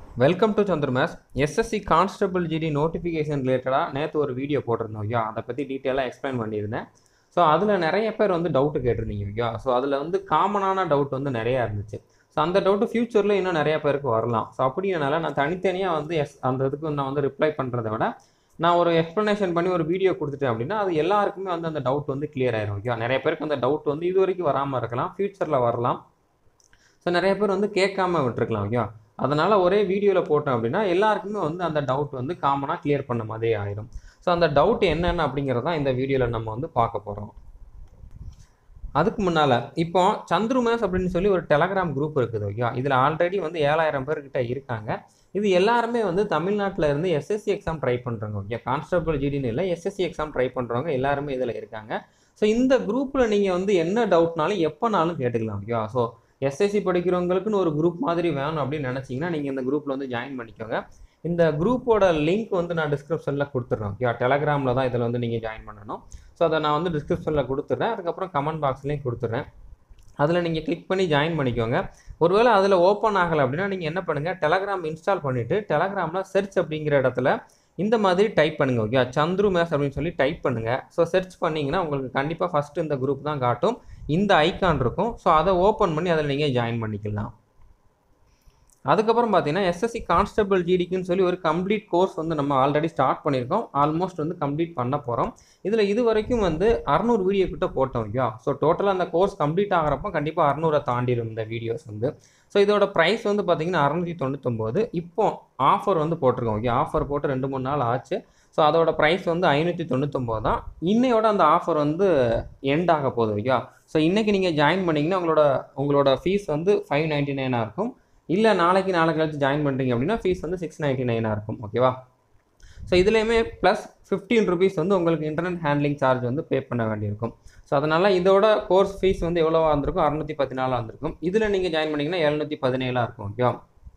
welcome to சந்திரமேஸ் SSC constable GD notification ரிலேட்டடாக நேற்று ஒரு வீடியோ போட்டிருந்தோம் ஐயா அதை பற்றி டீட்டெயிலாக எக்ஸ்பிளைன் பண்ணியிருந்தேன் ஸோ அதில் நிறைய பேர் வந்து டவுட்டு கேட்டிருந்தீங்க ஐயா ஸோ அதில் வந்து காமனான டவுட் வந்து நிறையா இருந்துச்சு ஸோ அந்த டவுட்டு ஃப்யூச்சரில் இன்னும் நிறைய பேருக்கு வரலாம் ஸோ அப்படினால நான் தனித்தனியாக வந்து எஸ் அந்த இதுக்கு நான் வந்து ரிப்ளை பண்ணுறதை விட நான் ஒரு எக்ஸ்ப்ளனேஷன் பண்ணி ஒரு வீடியோ கொடுத்துட்டேன் அப்படின்னா அது எல்லாருக்குமே வந்து அந்த டவுட் வந்து கிளியர் ஆயிரும் ஓகே நிறைய பேருக்கு அந்த டவுட் வந்து இது வரைக்கும் வராமல் இருக்கலாம் ஃப்யூச்சரில் வரலாம் ஸோ நிறைய பேர் வந்து கேட்காம விட்டுருக்கலாம் ஓகே அதனால் ஒரே வீடியோவில் போட்டோம் அப்படின்னா எல்லாருக்குமே வந்து அந்த டவுட் வந்து காமனாக கிளியர் பண்ண மாதிரி ஆயிரும் ஸோ அந்த டவுட் என்னென்ன அப்படிங்கிறது தான் இந்த வீடியோவில் நம்ம வந்து பார்க்க போகிறோம் அதுக்கு முன்னால் இப்போ சந்துரு மேஸ் அப்படின்னு சொல்லி ஒரு டெலகிராம் குரூப் இருக்குது ஓகே இதில் ஆல்ரெடி வந்து ஏழாயிரம் பேர்கிட்ட இருக்காங்க இது எல்லாருமே வந்து தமிழ்நாட்டில் இருந்து எஸ்எஸ்சி எக்ஸாம் ட்ரை பண்ணுறவங்க ஓகே கான்ஸ்டபிள் ஜிடின்னு இல்லை எஸ்எஸ்சி எக்ஸாம் ட்ரை பண்ணுறவங்க எல்லாருமே இதில் இருக்காங்க ஸோ இந்த குரூப்பில் நீங்கள் வந்து என்ன டவுட்னாலும் எப்போனாலும் கேட்டுக்கலாம் ஓகே ஸோ எஸ்எஸ்சி படிக்கிறவங்களுக்குன்னு ஒரு குரூப் மாதிரி வேணும் அப்படின்னு நினச்சிங்கன்னா நீங்கள் இந்த குரூப்பில் வந்து ஜாயின் பண்ணிக்கோங்க இந்த குரூப்போட லிங்க் வந்து நான் டிஸ்கிரிப்ஷனில் கொடுத்துட்றேன் ஓகே டெலகிராமில் தான் இதில் வந்து நீங்கள் ஜாயின் பண்ணணும் ஸோ அதை நான் வந்து டிஸ்கிரிப்ஷனில் கொடுத்துட்றேன் அதுக்கப்புறம் கமெண்ட் பாக்ஸ்லேயும் கொடுத்துட்றேன் அதில் நீங்கள் கிளிக் பண்ணி ஜாயின் பண்ணிக்கோங்க ஒருவேளை அதில் ஓப்பன் ஆகலை அப்படின்னா நீங்கள் என்ன பண்ணுங்கள் டெலகிராம் இன்ஸ்டால் பண்ணிவிட்டு டெலகிராமில் செர்ச் அப்படிங்கிற இடத்துல இந்த மாதிரி டைப் பண்ணுங்கள் ஓகே சந்துரு மேஸ் அப்படின்னு சொல்லி டைப் பண்ணுங்கள் ஸோ செர்ச் பண்ணிங்கன்னா உங்களுக்கு கண்டிப்பாக ஃபஸ்ட்டு இந்த குரூப் தான் காட்டும் இந்த ஐக்கான் இருக்கும் ஸோ அதை ஓப்பன் பண்ணி அதில் நீங்கள் ஜாயின் பண்ணிக்கலாம் அதுக்கப்புறம் பார்த்தீங்கன்னா எஸ்எஸ்சி கான்ஸ்டபிள் ஜிடிக்குன்னு சொல்லி ஒரு கம்ப்ளீட் கோர்ஸ் வந்து நம்ம ஆல்ரெடி ஸ்டார்ட் பண்ணியிருக்கோம் ஆல்மோஸ்ட் வந்து கம்ப்ளீட் பண்ண போகிறோம் இதில் இது வரைக்கும் வந்து அறநூறு வீடியோ கிட்ட போட்டோம் ஐயா ஸோ டோட்டலாக அந்த கோர்ஸ் கம்ப்ளீட் ஆகிறப்போ கண்டிப்பாக அறநூறை தாண்டிடும் இந்த வீடியோஸ் வந்து ஸோ இதோட ப்ரைஸ் வந்து பார்த்தீங்கன்னா அறநூற்றி தொண்ணூத்தொம்போது இப்போ ஆஃபர் வந்து போட்டிருக்கோம் ஓகே ஆஃபர் போட்டு ரெண்டு மூணு நாள் ஆச்சு ஸோ அதோட ப்ரைஸ் வந்து ஐநூற்றி தொண்ணூத்தொம்போது தான் இன்னையோட அந்த ஆஃபர் வந்து எண்ட் ஆக போகுது ஓகே ஸோ இன்றைக்கி நீங்கள் ஜாயின் பண்ணிங்கன்னா உங்களோட உங்களோட ஃபீஸ் வந்து ஃபைவ் நைன்ட்டி நைனாக இருக்கும் இல்லை நாளைக்கு நாளைக்கு கழிச்சு ஜாயின் பண்ணுறீங்க அப்படின்னா ஃபீஸ் வந்து சிக்ஸ் நைன்ட்டி நைனாக இருக்கும் ஓகேவா ஸோ இதுலேயுமே ப்ளஸ் ஃபிஃப்டீன் ருபீஸ் வந்து உங்களுக்கு இன்டர்நெட் ஹேண்ட்லிங் சார்ஜ் வந்து பே பண்ண வேண்டியிருக்கும் ஸோ அதனால் இதோட கோர்ஸ் ஃபீஸ் வந்து எவ்வளோவா வந்திருக்கும் அறுநூற்றி பதினாலாக வந்திருக்கும் இதில் நீங்கள் ஜாயின் பண்ணிங்கன்னா எழுநூற்றி பதினேழாக இருக்கும் ஓகேவா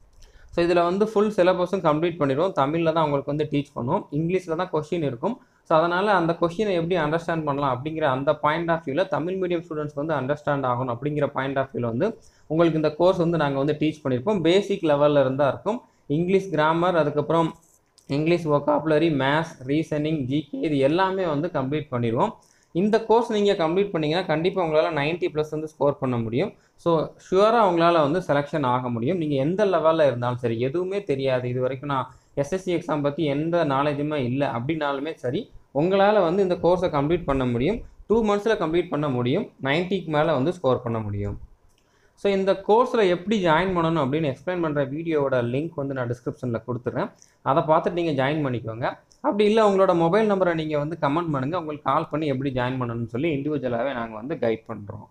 ஸோ இதில் வந்து ஃபுல் சிலபஸும் கம்ப்ளீட் பண்ணிடுவோம் தமிழில் தான் உங்களுக்கு வந்து டீச் பண்ணுவோம் இங்கிலீஷில் தான் கொஷின் இருக்கும் ஸோ அதனால் அந்த கொஷினை எப்படி அண்டர்ஸ்டாண்ட் பண்ணலாம் அப்படிங்கிற அந்த பாயிண்ட் ஆஃப் வியூவில் தமிழ் மீடியம் ஸ்டூடெண்ட்ஸ் வந்து அண்டர்ஸ்டாண்ட் ஆகணும் அப்படிங்கிற பாயிண்ட் ஆஃப் வியூவில் வந்து உங்களுக்கு இந்த கோர்ஸ் வந்து நாங்கள் வந்து டீச் பண்ணியிருப்போம் பேசிக் லெவலில் இருந்தால் இருக்கும் இங்கிலீஷ் கிராமர் அதுக்கப்புறம் English vocabulary maths reasoning GK இது எல்லாமே வந்து கம்ப்ளீட் பண்ணிடுவோம் இந்த கோர்ஸ் நீங்கள் கம்ப்ளீட் பண்ணிங்கன்னா கண்டிப்பாக உங்களால் நைன்ட்டி ப்ளஸ் வந்து ஸ்கோர் பண்ண முடியும் ஸோ ஷுவராக உங்களால் வந்து செலெக்ஷன் ஆக முடியும் நீங்கள் எந்த லெவலில் இருந்தாலும் சரி எதுவுமே தெரியாது இது வரைக்கும் நான் எஸ்எஸ்சி எக்ஸாம் பற்றி எந்த நாலேஜுமே இல்லை அப்படின்னாலுமே சரி உங்களால் வந்து இந்த கோர்ஸை கம்ப்ளீட் பண்ண முடியும் டூ மந்த்ஸில் கம்ப்ளீட் பண்ண முடியும் நைன்ட்டிக்கு மேலே வந்து ஸ்கோர் பண்ண முடியும் ஸோ இந்த கோர்ஸில் எப்படி ஜாயின் பண்ணணும் அப்படின்னு எக்ஸ்பிளைன் பண்ணுற வீடியோவோட லிங்க் வந்து நான் டிஸ்கிரிப்ஷனில் கொடுத்துட்றேன் அதை பார்த்துட்டு நீங்கள் ஜாயின் பண்ணிக்கோங்க அப்படி இல்லை உங்களோட மொபைல் நம்பரை நீங்கள் வந்து கமெண்ட் பண்ணுங்கள் உங்களுக்கு கால் பண்ணி எப்படி ஜாயின் பண்ணணும்னு சொல்லி இண்டிவிஜுவலாகவே நாங்கள் வந்து கைட் பண்ணுறோம்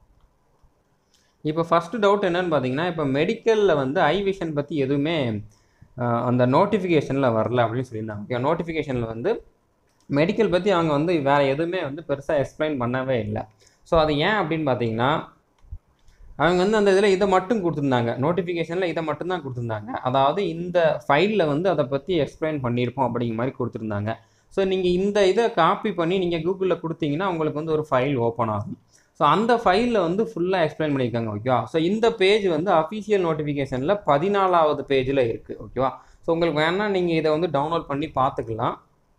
இப்போ ஃபஸ்ட்டு டவுட் என்னன்னு பார்த்தீங்கன்னா இப்போ மெடிக்கலில் வந்து ஐ விஷன் பற்றி எதுவுமே அந்த நோட்டிஃபிகேஷனில் வரல அப்படின்னு சொல்லியிருந்தாங்க ஓகே நோட்டிஃபிகேஷனில் வந்து மெடிக்கல் பற்றி அவங்க வந்து வேறு எதுவுமே வந்து பெருசாக எக்ஸ்பிளைன் பண்ணவே இல்லை ஸோ அது ஏன் அப்படின்னு பார்த்தீங்கன்னா அவங்க வந்து அந்த இதில் இதை மட்டும் கொடுத்துருந்தாங்க நோட்டிஃபிகேஷனில் இதை மட்டும் தான் கொடுத்துருந்தாங்க அதாவது இந்த ஃபைலில் வந்து அதை பற்றி எக்ஸ்பிளைன் பண்ணியிருப்போம் அப்படிங்கிற மாதிரி கொடுத்துருந்தாங்க ஸோ நீங்கள் இந்த இதை காப்பி பண்ணி நீங்கள் கூகுளில் கொடுத்தீங்கன்னா உங்களுக்கு வந்து ஒரு ஃபைல் ஓப்பன் ஆகும் ஸோ அந்த ஃபைலில் வந்து ஃபுல்லாக எக்ஸ்பிளைன் பண்ணியிருக்காங்க ஓகேவா ஸோ இந்த பேஜ் வந்து அஃபிஷியல் நோட்டிஃபிகேஷனில் பதினாலாவது பேஜில் இருக்குது ஓகேவா ஸோ உங்களுக்கு வேணால் நீங்கள் இதை வந்து டவுன்லோட் பண்ணி பார்த்துக்கலாம்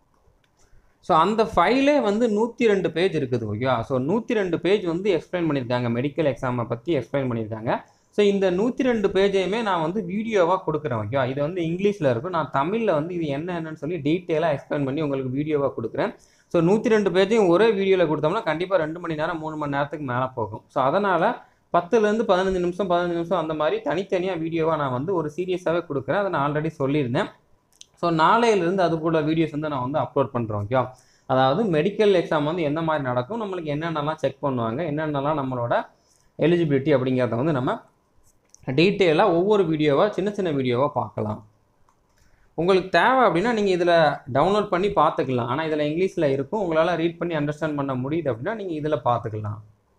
ஸோ அந்த ஃபைலே வந்து நூற்றி ரெண்டு பேஜ் இருக்குது ஓகேவா ஸோ நூற்றி ரெண்டு பேஜ் வந்து எக்ஸ்பிளைன் பண்ணியிருக்காங்க மெடிக்கல் எக்ஸாமை பற்றி எக்ஸ்பிளைன் பண்ணியிருக்காங்க ஸோ இந்த நூற்றி ரெண்டு பேஜையுமே நான் வந்து வீடியோவாக கொடுக்குறேன் ஓகேவா இது வந்து இங்கிலீஷில் இருக்கும் நான் தமிழில் வந்து இது என்ன என்னன்னு சொல்லி டீட்டெயிலாக எக்ஸ்பிளைன் பண்ணி உங்களுக்கு வீடியோவாக கொடுக்குறேன் ஸோ நூற்றி ரெண்டு பேஜையும் ஒரே வீடியோவில் கொடுத்தோம்னா கண்டிப்பாக ரெண்டு மணி நேரம் மூணு மணி நேரத்துக்கு மேலே போகும் ஸோ அதனால் பத்துலேருந்து பதினஞ்சு நிமிஷம் பதினஞ்சு நிமிஷம் அந்த மாதிரி தனித்தனியாக வீடியோவாக நான் வந்து ஒரு சீரியஸாகவே கொடுக்குறேன் அதை நான் ஆல்ரெடி சொல்லியிருந்தேன் ஸோ நாளையிலேருந்து அது போல வீடியோஸ் வந்து நான் வந்து அப்லோட் பண்ணுறேன் ஓகே அதாவது மெடிக்கல் எக்ஸாம் வந்து எந்த மாதிரி நடக்கும் நம்மளுக்கு என்னென்னலாம் செக் பண்ணுவாங்க என்னென்னலாம் நம்மளோட எலிஜிபிலிட்டி அப்படிங்கிறத வந்து நம்ம டீட்டெயிலாக ஒவ்வொரு வீடியோவாக சின்ன சின்ன வீடியோவாக பார்க்கலாம் உங்களுக்கு தேவை அப்படின்னா நீங்கள் இதில் டவுன்லோட் பண்ணி பார்த்துக்கலாம் ஆனால் இதில் இங்கிலீஷில் இருக்கும் உங்களால் ரீட் பண்ணி அண்டர்ஸ்டாண்ட் பண்ண முடியுது அப்படின்னா நீங்கள் இதில் பார்த்துக்கலாம்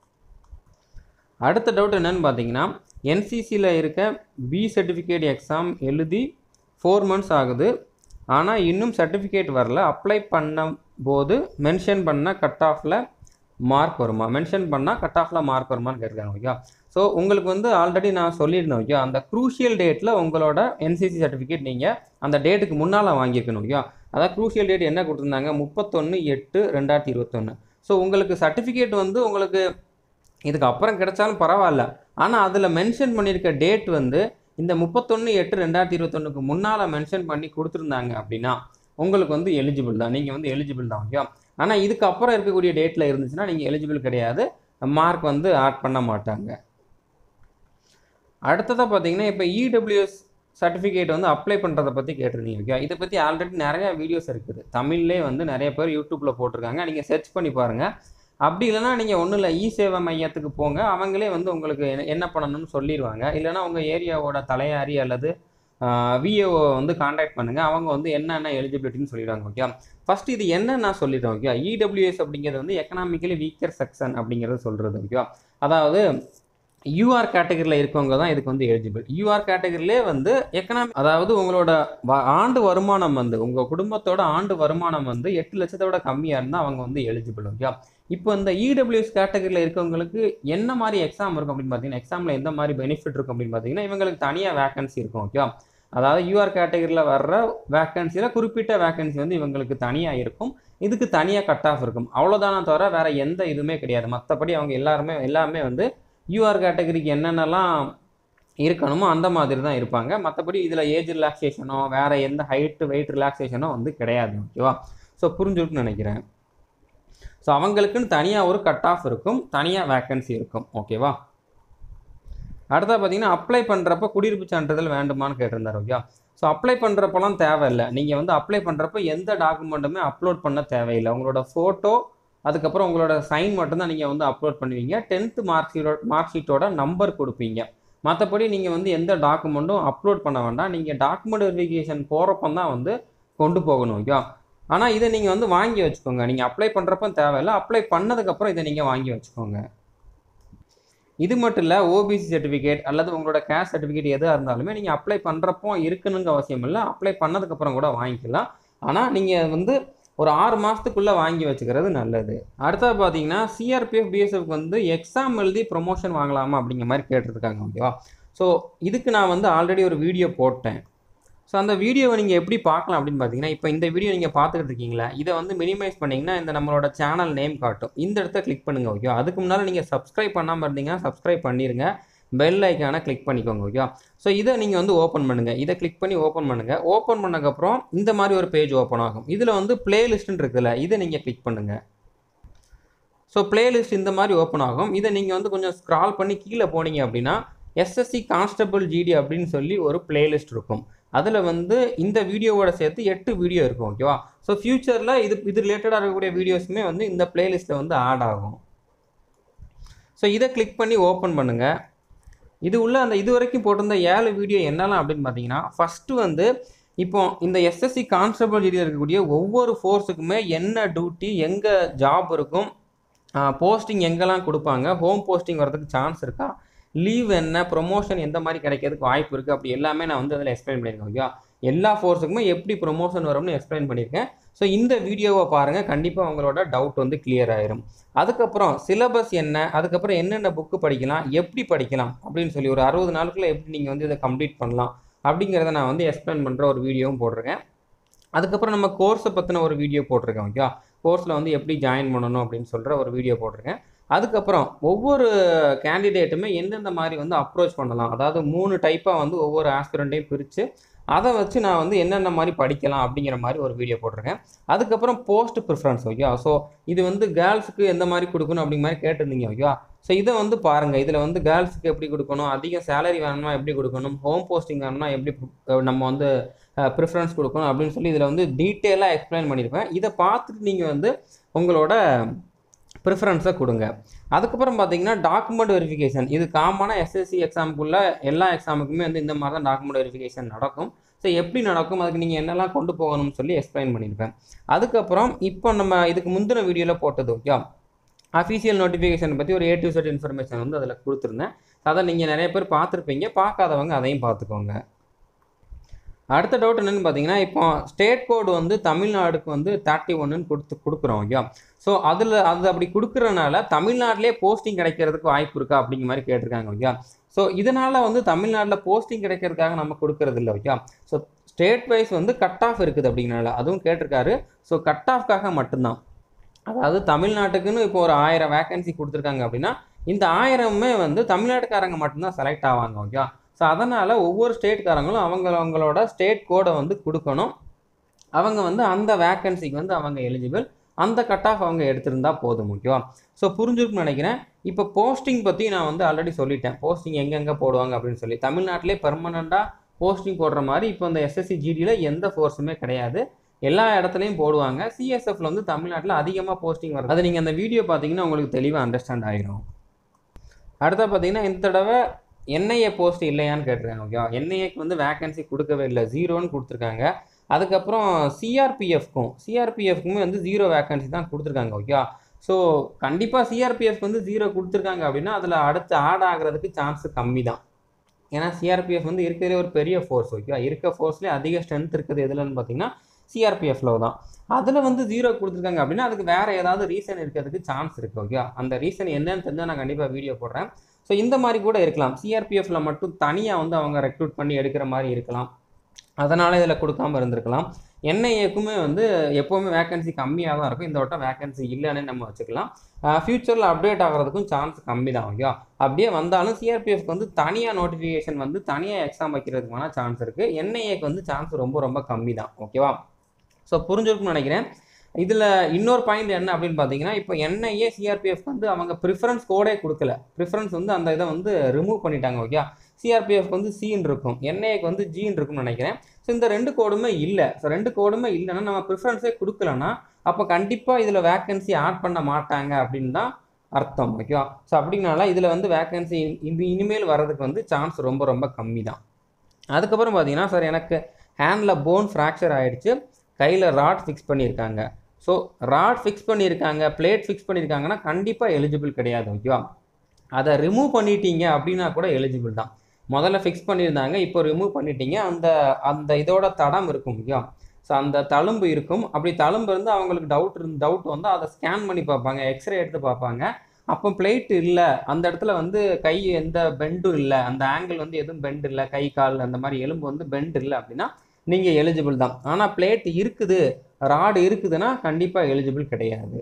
அடுத்த டவுட் என்னென்னு பார்த்தீங்கன்னா என்சிசியில் இருக்க பி சர்டிஃபிகேட் எக்ஸாம் எழுதி ஃபோர் மந்த்ஸ் ஆகுது ஆனால் இன்னும் சர்டிஃபிகேட் வரல அப்ளை பண்ணும் போது மென்ஷன் பண்ண கட் ஆஃபில் மார்க் வருமா மென்ஷன் பண்ணால் கட் ஆஃபில் மார்க் வருமான்னு கேட்டிருக்காங்க ஓகே ஸோ உங்களுக்கு வந்து ஆல்ரெடி நான் சொல்லியிருந்தேன் ஓகே அந்த க்ரூஷியல் டேட்டில் உங்களோட என்சிசி சர்டிஃபிகேட் நீங்கள் அந்த டேட்டுக்கு முன்னால் வாங்கியிருக்கணும் ஓகே அதான் க்ரூஷியல் டேட் என்ன கொடுத்துருந்தாங்க முப்பத்தொன்று எட்டு ரெண்டாயிரத்தி இருபத்தொன்று ஸோ உங்களுக்கு சர்டிஃபிகேட் வந்து உங்களுக்கு இதுக்கு அப்புறம் கிடைச்சாலும் பரவாயில்ல ஆனால் அதில் மென்ஷன் பண்ணியிருக்க டேட் வந்து இந்த முப்பத்தொன்று எட்டு ரெண்டாயிரத்தி இருபத்தொன்னுக்கு முன்னால் மென்ஷன் பண்ணி கொடுத்துருந்தாங்க அப்படின்னா உங்களுக்கு வந்து எலிஜிபிள் தான் நீங்கள் வந்து எலிஜிபிள் தான் ஓகே ஆனால் இதுக்கு அப்புறம் இருக்கக்கூடிய டேட்டில் இருந்துச்சுன்னா நீங்கள் எலிஜிபிள் கிடையாது மார்க் வந்து ஆட் பண்ண மாட்டாங்க அடுத்ததாக பார்த்தீங்கன்னா இப்போ இடபிள்யூஎஸ் சர்டிஃபிகேட் வந்து அப்ளை பண்ணுறதை பற்றி கேட்டிருந்தீங்க ஓகே இதை பற்றி ஆல்ரெடி நிறையா வீடியோஸ் இருக்குது தமிழ்லே வந்து நிறைய பேர் யூடியூப்பில் போட்டிருக்காங்க நீங்கள் சர்ச் பண்ணி பாருங்கள் அப்படி இல்லைனா நீங்கள் ஒன்றும் இல்லை இ சேவை மையத்துக்கு போங்க அவங்களே வந்து உங்களுக்கு என்ன- என்ன பண்ணணும்னு சொல்லிடுவாங்க இல்லைனா உங்கள் ஏரியாவோட தலையாரி அல்லது விஏஓ வந்து காண்டாக்ட் பண்ணுங்கள் அவங்க வந்து என்னென்ன எலிஜிபிலிட்டின்னு சொல்லிடுவாங்க ஓகே ஃபர்ஸ்ட் இது என்ன நான் சொல்லிடுறேன் ஓகே இடபிள்யூஎஸ் அப்படிங்கிறது வந்து எக்கனாமிக்கலி வீக்கர் செக்ஷன் அப்படிங்கிறது சொல்கிறது ஓகே அதாவது யூஆர் கேட்டகரியில் இருக்கவங்க தான் இதுக்கு வந்து எலிஜிபிள் யூஆர் கேட்டகரியிலே வந்து எக்கனாமி அதாவது உங்களோட வ- ஆண்டு வருமானம் வந்து உங்கள் குடும்பத்தோட ஆண்டு வருமானம் வந்து எட்டு லட்சத்தோட கம்மியாக இருந்தால் அவங்க வந்து எலிஜிபிள் ஓகே இப்போ இந்த இடபிள்யூஎஸ் கேட்டகரியில் இருக்கவங்களுக்கு என்ன மாதிரி எக்ஸாம் இருக்கும் அப்படின்னு பார்த்தீங்கன்னா எக்ஸாமில் எந்த மாதிரி பெனிஃபிட் இருக்கும் அப்படின்னு பார்த்தீங்கன்னா இவங்களுக்கு தனியாக வேகன்சி இருக்கும் ஓகே அதாவது யூஆர் கேட்டகரியில் வர்ற வேகன்சியில் குறிப்பிட்ட வேகன்சி வந்து இவங்களுக்கு தனியாக இருக்கும் இதுக்கு தனியாக கட் ஆஃப் இருக்கும் அவ்வளோதானே தவிர வேற எந்த இதுவுமே கிடையாது மற்றபடி அவங்க எல்லாருமே எல்லாமே வந்து யூஆர் கேட்டகரிக்கு என்னென்னலாம் இருக்கணுமோ அந்த மாதிரி தான் இருப்பாங்க மற்றபடி இதில் ஏஜ் ரிலாக்ஸேஷனோ வேற எந்த ஹைட்டு வெயிட் ரிலாக்ஸேஷனோ வந்து கிடையாது ஓகேவா ஸோ புரிஞ்சுருக்குன்னு நினைக்கிறேன் ஸோ அவங்களுக்குன்னு தனியாக ஒரு கட் ஆஃப் இருக்கும் தனியாக வேக்கன்சி இருக்கும் ஓகேவா அடுத்தா பார்த்தீங்கன்னா அப்ளை பண்ணுறப்ப குடியிருப்பு சான்றிதழ் வேண்டுமான்னு கேட்டிருந்தாரு ஓகே ஸோ அப்ளை பண்ணுறப்பெல்லாம் தேவையில்லை நீங்கள் வந்து அப்ளை பண்ணுறப்ப எந்த டாக்குமெண்ட்டுமே அப்லோட் பண்ண தேவையில்லை உங்களோட ஃபோட்டோ அதுக்கப்புறம் உங்களோட சைன் மட்டும்தான் நீங்கள் வந்து அப்லோட் பண்ணுவீங்க டென்த்து மார்க் ஷீட்டோட மார்க் ஷீட்டோட நம்பர் கொடுப்பீங்க மற்றபடி நீங்கள் வந்து எந்த டாக்குமெண்ட்டும் அப்லோட் பண்ண வேண்டாம் நீங்கள் டாக்குமெண்ட் வெரிஃபிகேஷன் போகிறப்ப தான் வந்து கொண்டு போகணும் ஓகே ஆனால் இதை நீங்கள் வந்து வாங்கி வச்சுக்கோங்க நீங்கள் அப்ளை பண்ணுறப்ப தேவையில்லை அப்ளை பண்ணதுக்கப்புறம் இதை நீங்கள் வாங்கி வச்சுக்கோங்க இது மட்டும் இல்லை ஓபிசி சர்டிஃபிகேட் அல்லது உங்களோட கேஸ்ட் சர்டிஃபிகேட் எதாக இருந்தாலுமே நீங்கள் அப்ளை பண்ணுறப்போ இருக்கணுங்க அவசியம் இல்லை அப்ளை பண்ணதுக்கப்புறம் கூட வாங்கிக்கலாம் ஆனால் நீங்கள் வந்து ஒரு ஆறு மாதத்துக்குள்ளே வாங்கி வச்சுக்கிறது நல்லது அடுத்தது பார்த்தீங்கன்னா சிஆர்பிஎஃப் பிஎஸ்எஃப்க்கு வந்து எக்ஸாம் எழுதி ப்ரொமோஷன் வாங்கலாமா அப்படிங்கிற மாதிரி கேட்டிருக்காங்க ஓகேவா ஸோ இதுக்கு நான் வந்து ஆல்ரெடி ஒரு வீடியோ போட்டேன் ஸோ அந்த வீடியோவை நீங்கள் எப்படி பார்க்கலாம் அப்படின்னு பார்த்தீங்கன்னா இப்போ இந்த வீடியோ நீங்கள் பார்த்துக்கிட்டு இருக்கீங்களா இதை வந்து மினிமைஸ் பண்ணிங்கன்னா இந்த நம்மளோட சேனல் நேம் காட்டும் இந்த இடத்த கிளிக் பண்ணுங்க ஓகே அதுக்கு முன்னால் நீங்கள் சப்ஸ்கிரைப் பண்ணாமல் இருந்தீங்கன்னா சப்ஸ்கிரைப் பண்ணிடுங்க பெல் ஐக்கானை கிளிக் பண்ணிக்கோங்க ஓகே ஸோ இதை நீங்கள் வந்து ஓப்பன் பண்ணுங்கள் இதை கிளிக் பண்ணி ஓப்பன் பண்ணுங்கள் ஓப்பன் பண்ணதுக்கப்புறம் இந்த மாதிரி ஒரு பேஜ் ஓப்பன் ஆகும் இதில் வந்து பிளேலிஸ்ட்டுன்னு இருக்குல்ல இதை நீங்கள் கிளிக் பண்ணுங்கள் ஸோ பிளேலிஸ்ட் இந்த மாதிரி ஓப்பன் ஆகும் இதை நீங்கள் வந்து கொஞ்சம் ஸ்க்ரால் பண்ணி கீழே போனீங்க அப்படின்னா எஸ்எஸ்சி கான்ஸ்டபிள் ஜிடி அப்படின்னு சொல்லி ஒரு பிளேலிஸ்ட் இருக்கும் அதில் வந்து இந்த வீடியோவோட சேர்த்து எட்டு வீடியோ இருக்கும் ஓகேவா ஸோ ஃப்யூச்சரில் இது இது ரிலேட்டடாக இருக்கக்கூடிய வீடியோஸுமே வந்து இந்த பிளேலிஸ்ட்டில் வந்து ஆட் ஆகும் ஸோ இதை கிளிக் பண்ணி ஓப்பன் பண்ணுங்கள் இது உள்ள அந்த இது வரைக்கும் போட்டிருந்த ஏழு வீடியோ என்னலாம் அப்படின்னு பார்த்தீங்கன்னா ஃபஸ்ட்டு வந்து இப்போ இந்த எஸ்எஸ்சி கான்ஸ்டபிள் ஜிடியில் இருக்கக்கூடிய ஒவ்வொரு ஃபோர்ஸுக்குமே என்ன டியூட்டி எங்கே ஜாப் இருக்கும் போஸ்டிங் எங்கெல்லாம் கொடுப்பாங்க ஹோம் போஸ்டிங் வரதுக்கு சான்ஸ் இருக்கா லீவ் என்ன ப்ரொமோஷன் எந்த மாதிரி கிடைக்கிறதுக்கு வாய்ப்பு இருக்குது அப்படி எல்லாமே நான் வந்து அதில் எக்ஸ்பிளைன் பண்ணியிருக்கேன் ஓகே எல்லா ஃபோர்ஸுக்குமே எப்படி ப்ரொமோஷன் வரும்னு எக்ஸ்பிளைன் பண்ணியிருக்கேன் ஸோ இந்த வீடியோவை பாருங்கள் கண்டிப்பாக உங்களோட டவுட் வந்து கிளியர் ஆயிரும் அதுக்கப்புறம் சிலபஸ் என்ன அதுக்கப்புறம் என்னென்ன புக்கு படிக்கலாம் எப்படி படிக்கலாம் அப்படின்னு சொல்லி ஒரு அறுபது நாளுக்குள்ள எப்படி நீங்கள் வந்து இதை கம்ப்ளீட் பண்ணலாம் அப்படிங்கிறத நான் வந்து எக்ஸ்பிளைன் பண்ணுற ஒரு வீடியோவும் போட்டிருக்கேன் அதுக்கப்புறம் நம்ம கோர்ஸை பற்றின ஒரு வீடியோ போட்டிருக்கேன் ஓகே கோர்ஸில் வந்து எப்படி ஜாயின் பண்ணணும் அப்படின்னு சொல்கிற ஒரு வீடியோ போட்டிருக்கேன் அதுக்கப்புறம் ஒவ்வொரு கேண்டிடேட்டுமே எந்தெந்த மாதிரி வந்து அப்ரோச் பண்ணலாம் அதாவது மூணு டைப்பாக வந்து ஒவ்வொரு ஆஸ்பிரண்ட்டையும் பிரித்து அதை வச்சு நான் வந்து என்னென்ன மாதிரி படிக்கலாம் அப்படிங்கிற மாதிரி ஒரு வீடியோ போட்டிருக்கேன் அதுக்கப்புறம் போஸ்ட் ப்ரிஃபரன்ஸ் ஓகே ஸோ இது வந்து கேர்ள்ஸுக்கு எந்த மாதிரி கொடுக்கணும் அப்படிங்கிற மாதிரி கேட்டிருந்தீங்க ஓகே ஸோ இதை வந்து பாருங்கள் இதில் வந்து கேர்ள்ஸுக்கு எப்படி கொடுக்கணும் அதிக சேலரி வேணும்னா எப்படி கொடுக்கணும் ஹோம் போஸ்டிங் வேணும்னா எப்படி அஹ், நம்ம வந்து ப்ரிஃபரன்ஸ் கொடுக்கணும் அப்படின்னு சொல்லி இதில் வந்து டீட்டெயிலாக எக்ஸ்பிளைன் பண்ணியிருப்பேன் இதை பார்த்துட்டு நீங்கள் வந்து உங்களோட ப்ரிஃபரன்ஸை கொடுங்க அதுக்கப்புறம் பார்த்தீங்கன்னா டாக்குமெண்ட் வெரிஃபிகேஷன் இது காமனாக எஸ்எஸ்சி எக்ஸாமுக்குள்ள எல்லா எக்ஸாமுக்குமே வந்து இந்த மாதிரி தான் டாக்குமெண்ட் வெரிஃபிகேஷன் நடக்கும் ஸோ எப்படி நடக்கும் அதுக்கு நீங்கள் என்னெல்லாம் கொண்டு போகணும்னு சொல்லி எக்ஸ்பிளைன் பண்ணியிருப்பேன் அதுக்கப்புறம் இப்போ நம்ம இதுக்கு முந்தின வீடியோவில் போட்டது ஓகே அஃபீஷியல் நோட்டிஃபிகேஷன் பற்றி ஒரு ஏ டு செட் இன்ஃபர்மேஷன் வந்து அதில் கொடுத்துருந்தேன் அதை நீங்கள் நிறைய பேர் பார்த்துருப்பீங்க பார்க்காதவங்க அதையும் பார்த்துக்கோங்க அடுத்த டவுட் என்னன்னு பார்த்தீங்கன்னா இப்போ ஸ்டேட் கோடு வந்து தமிழ்நாடுக்கு வந்து தேர்ட்டி ஒன்றுன்னு கொடுத்து கொடுக்குறோம் ஓகே ஸோ அதில் அது அப்படி கொடுக்குறனால தமிழ்நாட்டிலே போஸ்டிங் கிடைக்கிறதுக்கு வாய்ப்பு இருக்கா அப்படிங்கிற மாதிரி கேட்டிருக்காங்க ஓகே ஸோ இதனால் வந்து தமிழ்நாட்டில் போஸ்டிங் கிடைக்கிறதுக்காக நம்ம கொடுக்கறது இல்லை ஓகே ஸோ ஸ்டேட் வைஸ் வந்து கட் ஆஃப் இருக்குது அப்படிங்கிறனால அதுவும் கேட்டிருக்காரு ஸோ கட் ஆஃப்காக மட்டும்தான் அதாவது தமிழ்நாட்டுக்குன்னு இப்போ ஒரு ஆயிரம் வேகன்சி கொடுத்துருக்காங்க அப்படின்னா இந்த ஆயிரமே வந்து தமிழ்நாட்டுக்காரங்க மட்டும்தான் செலக்ட் ஆவாங்க ஓகே ஸோ அதனால் ஒவ்வொரு ஸ்டேட்காரங்களும் அவங்க அவங்களோட ஸ்டேட் கோடை வந்து கொடுக்கணும் அவங்க வந்து அந்த வேக்கன்சிக்கு வந்து அவங்க எலிஜிபிள் அந்த கட் ஆஃப் அவங்க எடுத்திருந்தா போதும் ஓகேவா ஸோ புரிஞ்சிருக்குன்னு நினைக்கிறேன் இப்போ போஸ்டிங் பற்றி நான் வந்து ஆல்ரெடி சொல்லிட்டேன் போஸ்டிங் எங்கெங்கே போடுவாங்க அப்படின்னு சொல்லி தமிழ்நாட்டிலே பெர்மனண்ட்டாக போஸ்டிங் போடுற மாதிரி இப்போ இந்த எஸ்எஸ்சி ஜிடியில் எந்த ஃபோர்ஸுமே கிடையாது எல்லா இடத்துலையும் போடுவாங்க சிஎஸ்எஃப்ல வந்து தமிழ்நாட்டில் அதிகமாக போஸ்டிங் வருது அது நீங்கள் அந்த வீடியோ பார்த்தீங்கன்னா உங்களுக்கு தெளிவாக அண்டர்ஸ்டாண்ட் ஆகிடும் அடுத்த பார்த்தீங்கன்னா இந்த தடவை என்ஐஏ போஸ்ட் இல்லையான்னு கேட்டிருக்காங்க ஓகேவா என்ஐஏக்கு வந்து வேகன்சி கொடுக்கவே இல்லை ஜீரோன்னு கொடுத்துருக்காங்க அதுக்கப்புறம் சிஆர்பிஎஃப்க்கும் சிஆர்பிஎஃப்க்குமே வந்து ஜீரோ வேகன்சி தான் கொடுத்துருக்காங்க ஓகேவா ஸோ கண்டிப்பாக சிஆர்பிஎஃப் வந்து ஜீரோ கொடுத்துருக்காங்க அப்படின்னா அதில் அடுத்து ஆட் ஆகிறதுக்கு சான்ஸ் கம்மி தான் ஏன்னா சிஆர்பிஎஃப் வந்து இருக்கிறதே ஒரு பெரிய ஃபோர்ஸ் ஓகேவா இருக்க ஃபோர்ஸ்லேயே அதிக ஸ்ட்ரென்த் இருக்குது எதுலன்னு பார்த்தீங்கன்னா சிஆர்பிஎஃப்ல தான் அதில் வந்து ஜீரோ கொடுத்துருக்காங்க அப்படின்னா அதுக்கு வேறு ஏதாவது ரீசன் இருக்கிறதுக்கு சான்ஸ் இருக்குது ஓகே அந்த ரீசன் என்னன்னு தெரிஞ்சால் நான் கண்டிப்பாக வீடியோ போடுறேன் ஸோ இந்த மாதிரி கூட இருக்கலாம் சிஆர்பிஎஃப்ல மட்டும் தனியாக வந்து அவங்க ரெக்ரூட் பண்ணி எடுக்கிற மாதிரி இருக்கலாம் அதனால் இதில் கொடுக்காம இருந்திருக்கலாம் என்ஐஏக்குமே வந்து எப்போவுமே வேகன்சி கம்மியாக தான் இருக்கும் இந்த வட்டம் வேகன்சி இல்லைன்னு நம்ம வச்சுக்கலாம் ஃப்யூச்சரில் அப்டேட் ஆகிறதுக்கும் சான்ஸ் கம்மி தான் ஓகே அப்படியே வந்தாலும் சிஆர்பிஎஃப்க்கு வந்து தனியாக நோட்டிஃபிகேஷன் வந்து தனியாக எக்ஸாம் வைக்கிறதுக்கான சான்ஸ் இருக்குது என்ஐஏக்கு வந்து சான்ஸ் ரொம்ப ரொம்ப கம்மி தான் ஓகேவா ஸோ புரிஞ்சிருக்கும்னு நினைக்கிறேன் இதில் இன்னொரு பாயிண்ட் என்ன அப்படின்னு பார்த்தீங்கன்னா இப்போ என்ஐஏ சிஆர்பிஎஃப் வந்து அவங்க ப்ரிஃபரன்ஸ் கோடே கொடுக்கல ப்ரிஃபரன்ஸ் வந்து அந்த இதை வந்து ரிமூவ் பண்ணிட்டாங்க ஓகே சிஆர்பிஎஃப் வந்து சின்னு இருக்கும் என்ஐஏக்கு வந்து ஜின்னு இருக்கும்னு நினைக்கிறேன் ஸோ இந்த ரெண்டு கோடுமே இல்லை ஸோ ரெண்டு கோடுமே இல்லைன்னா நம்ம ப்ரிஃபரன்ஸே கொடுக்கலன்னா அப்போ கண்டிப்பாக இதில் வேக்கன்சி ஆட் பண்ண மாட்டாங்க அப்படின்னு தான் அர்த்தம் ஓகேவா ஸோ அப்படின்னால இதில் வந்து வேக்கன்சி இனிமேல் வர்றதுக்கு வந்து சான்ஸ் ரொம்ப ரொம்ப கம்மி தான் அதுக்கப்புறம் பார்த்தீங்கன்னா சார் எனக்கு ஹேண்டில் போன் ஃப்ராக்சர் ஆகிடுச்சு கையில் ராட் ஃபிக்ஸ் பண்ணியிருக்காங்க ஸோ ராட் ஃபிக்ஸ் பண்ணியிருக்காங்க பிளேட் ஃபிக்ஸ் பண்ணியிருக்காங்கன்னா கண்டிப்பாக எலிஜிபிள் கிடையாது ஓகேவா அதை ரிமூவ் பண்ணிட்டீங்க அப்படின்னா கூட எலிஜிபிள் தான் முதல்ல ஃபிக்ஸ் பண்ணியிருந்தாங்க இப்போ ரிமூவ் பண்ணிட்டீங்க அந்த அந்த இதோட தடம் இருக்கும் ஓகேவா ஸோ அந்த தழும்பு இருக்கும் அப்படி தழும்பு இருந்து அவங்களுக்கு டவுட் இருந்து டவுட் வந்து அதை ஸ்கேன் பண்ணி பார்ப்பாங்க எக்ஸ்ரே எடுத்து பார்ப்பாங்க அப்போ பிளேட் இல்லை அந்த இடத்துல வந்து கை எந்த பெண்டும் இல்லை அந்த ஆங்கிள் வந்து எதுவும் பெண்ட் இல்லை கை கால் அந்த மாதிரி எலும்பு வந்து பெண்ட் இல்லை அப்படின்னா நீங்கள் எலிஜிபிள் தான் ஆனால் பிளேட் இருக்குது ராடு இருக்குதுன்னா கண்டிப்பாக எலிஜிபிள் கிடையாது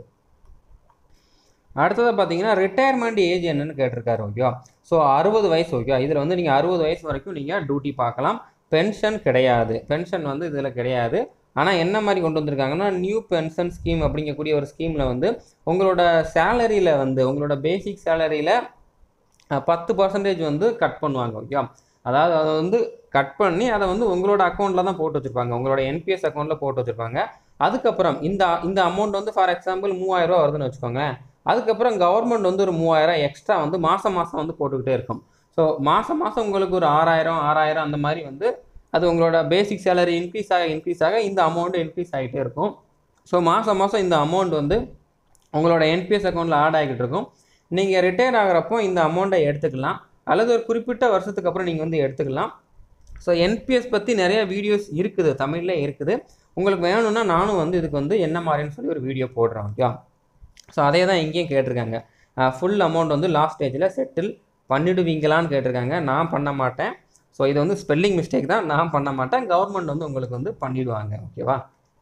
அடுத்தது பார்த்தீங்கன்னா ரிட்டையர்மெண்ட் ஏஜ் என்னன்னு கேட்டிருக்காரு ஓகேவா ஸோ அறுபது வயசு ஓகேவா இதில் வந்து நீங்கள் அறுபது வயசு வரைக்கும் நீங்கள் டியூட்டி பார்க்கலாம் பென்ஷன் கிடையாது பென்ஷன் வந்து இதில் கிடையாது ஆனால் என்ன மாதிரி கொண்டு வந்திருக்காங்கன்னா நியூ பென்ஷன் ஸ்கீம் அப்படிங்கக்கூடிய ஒரு ஸ்கீமில் வந்து உங்களோட சேலரியில் வந்து உங்களோட பேசிக் சேலரியில் பத்து பர்சன்டேஜ் வந்து கட் பண்ணுவாங்க ஓகேவா அதாவது அதை வந்து கட் பண்ணி அதை வந்து உங்களோட அக்கௌண்ட்டில் தான் போட்டு வச்சுருப்பாங்க உங்களோட என்பிஎஸ் அக்கௌண்ட்டில் போட்டு வச்சுருப்பாங்க அதுக்கப்புறம் இந்த இந்த அமௌண்ட் வந்து ஃபார் எக்ஸாம்பிள் மூவாயிரரூவா வருதுன்னு வச்சுக்கோங்களேன் அதுக்கப்புறம் கவர்மெண்ட் வந்து ஒரு மூவாயிரம் எக்ஸ்ட்ரா வந்து மாதம் மாதம் வந்து போட்டுக்கிட்டே இருக்கும் ஸோ மாதம் மாதம் உங்களுக்கு ஒரு ஆறாயிரம் ஆறாயிரம் அந்த மாதிரி வந்து அது உங்களோட பேசிக் சேலரி இன்க்ரீஸ் ஆக இன்க்ரீஸ் ஆக இந்த அமௌண்ட் இன்க்ரீஸ் ஆகிட்டே இருக்கும் ஸோ மாதம் மாதம் இந்த அமௌண்ட் வந்து உங்களோட என்பிஎஸ் அக்கௌண்ட்டில் ஆட் ஆகிட்டு இருக்கும் நீங்கள் ரிட்டையர் ஆகிறப்போ இந்த அமௌண்ட்டை எடுத்துக்கலாம் அல்லது ஒரு குறிப்பிட்ட வருஷத்துக்கு அப்புறம் நீங்கள் வந்து எடுத்துக்கலாம் ஸோ என்பிஎஸ் பற்றி நிறைய வீடியோஸ் இருக்குது தமிழில் இருக்குது உங்களுக்கு வேணும்னா நானும் வந்து இதுக்கு வந்து என்ன மாதிரின்னு சொல்லி ஒரு வீடியோ போடுறேன் ஓகே ஸோ அதே தான் இங்கேயும் கேட்டிருக்காங்க ஃபுல் அமௌண்ட் வந்து லாஸ்ட் ஸ்டேஜில் செட்டில் பண்ணிடுவீங்களான்னு கேட்டிருக்காங்க நான் பண்ண மாட்டேன் ஸோ இது வந்து ஸ்பெல்லிங் மிஸ்டேக் தான் நான் பண்ண மாட்டேன் கவர்மெண்ட் வந்து உங்களுக்கு வந்து பண்ணிடுவாங்க ஓகேவா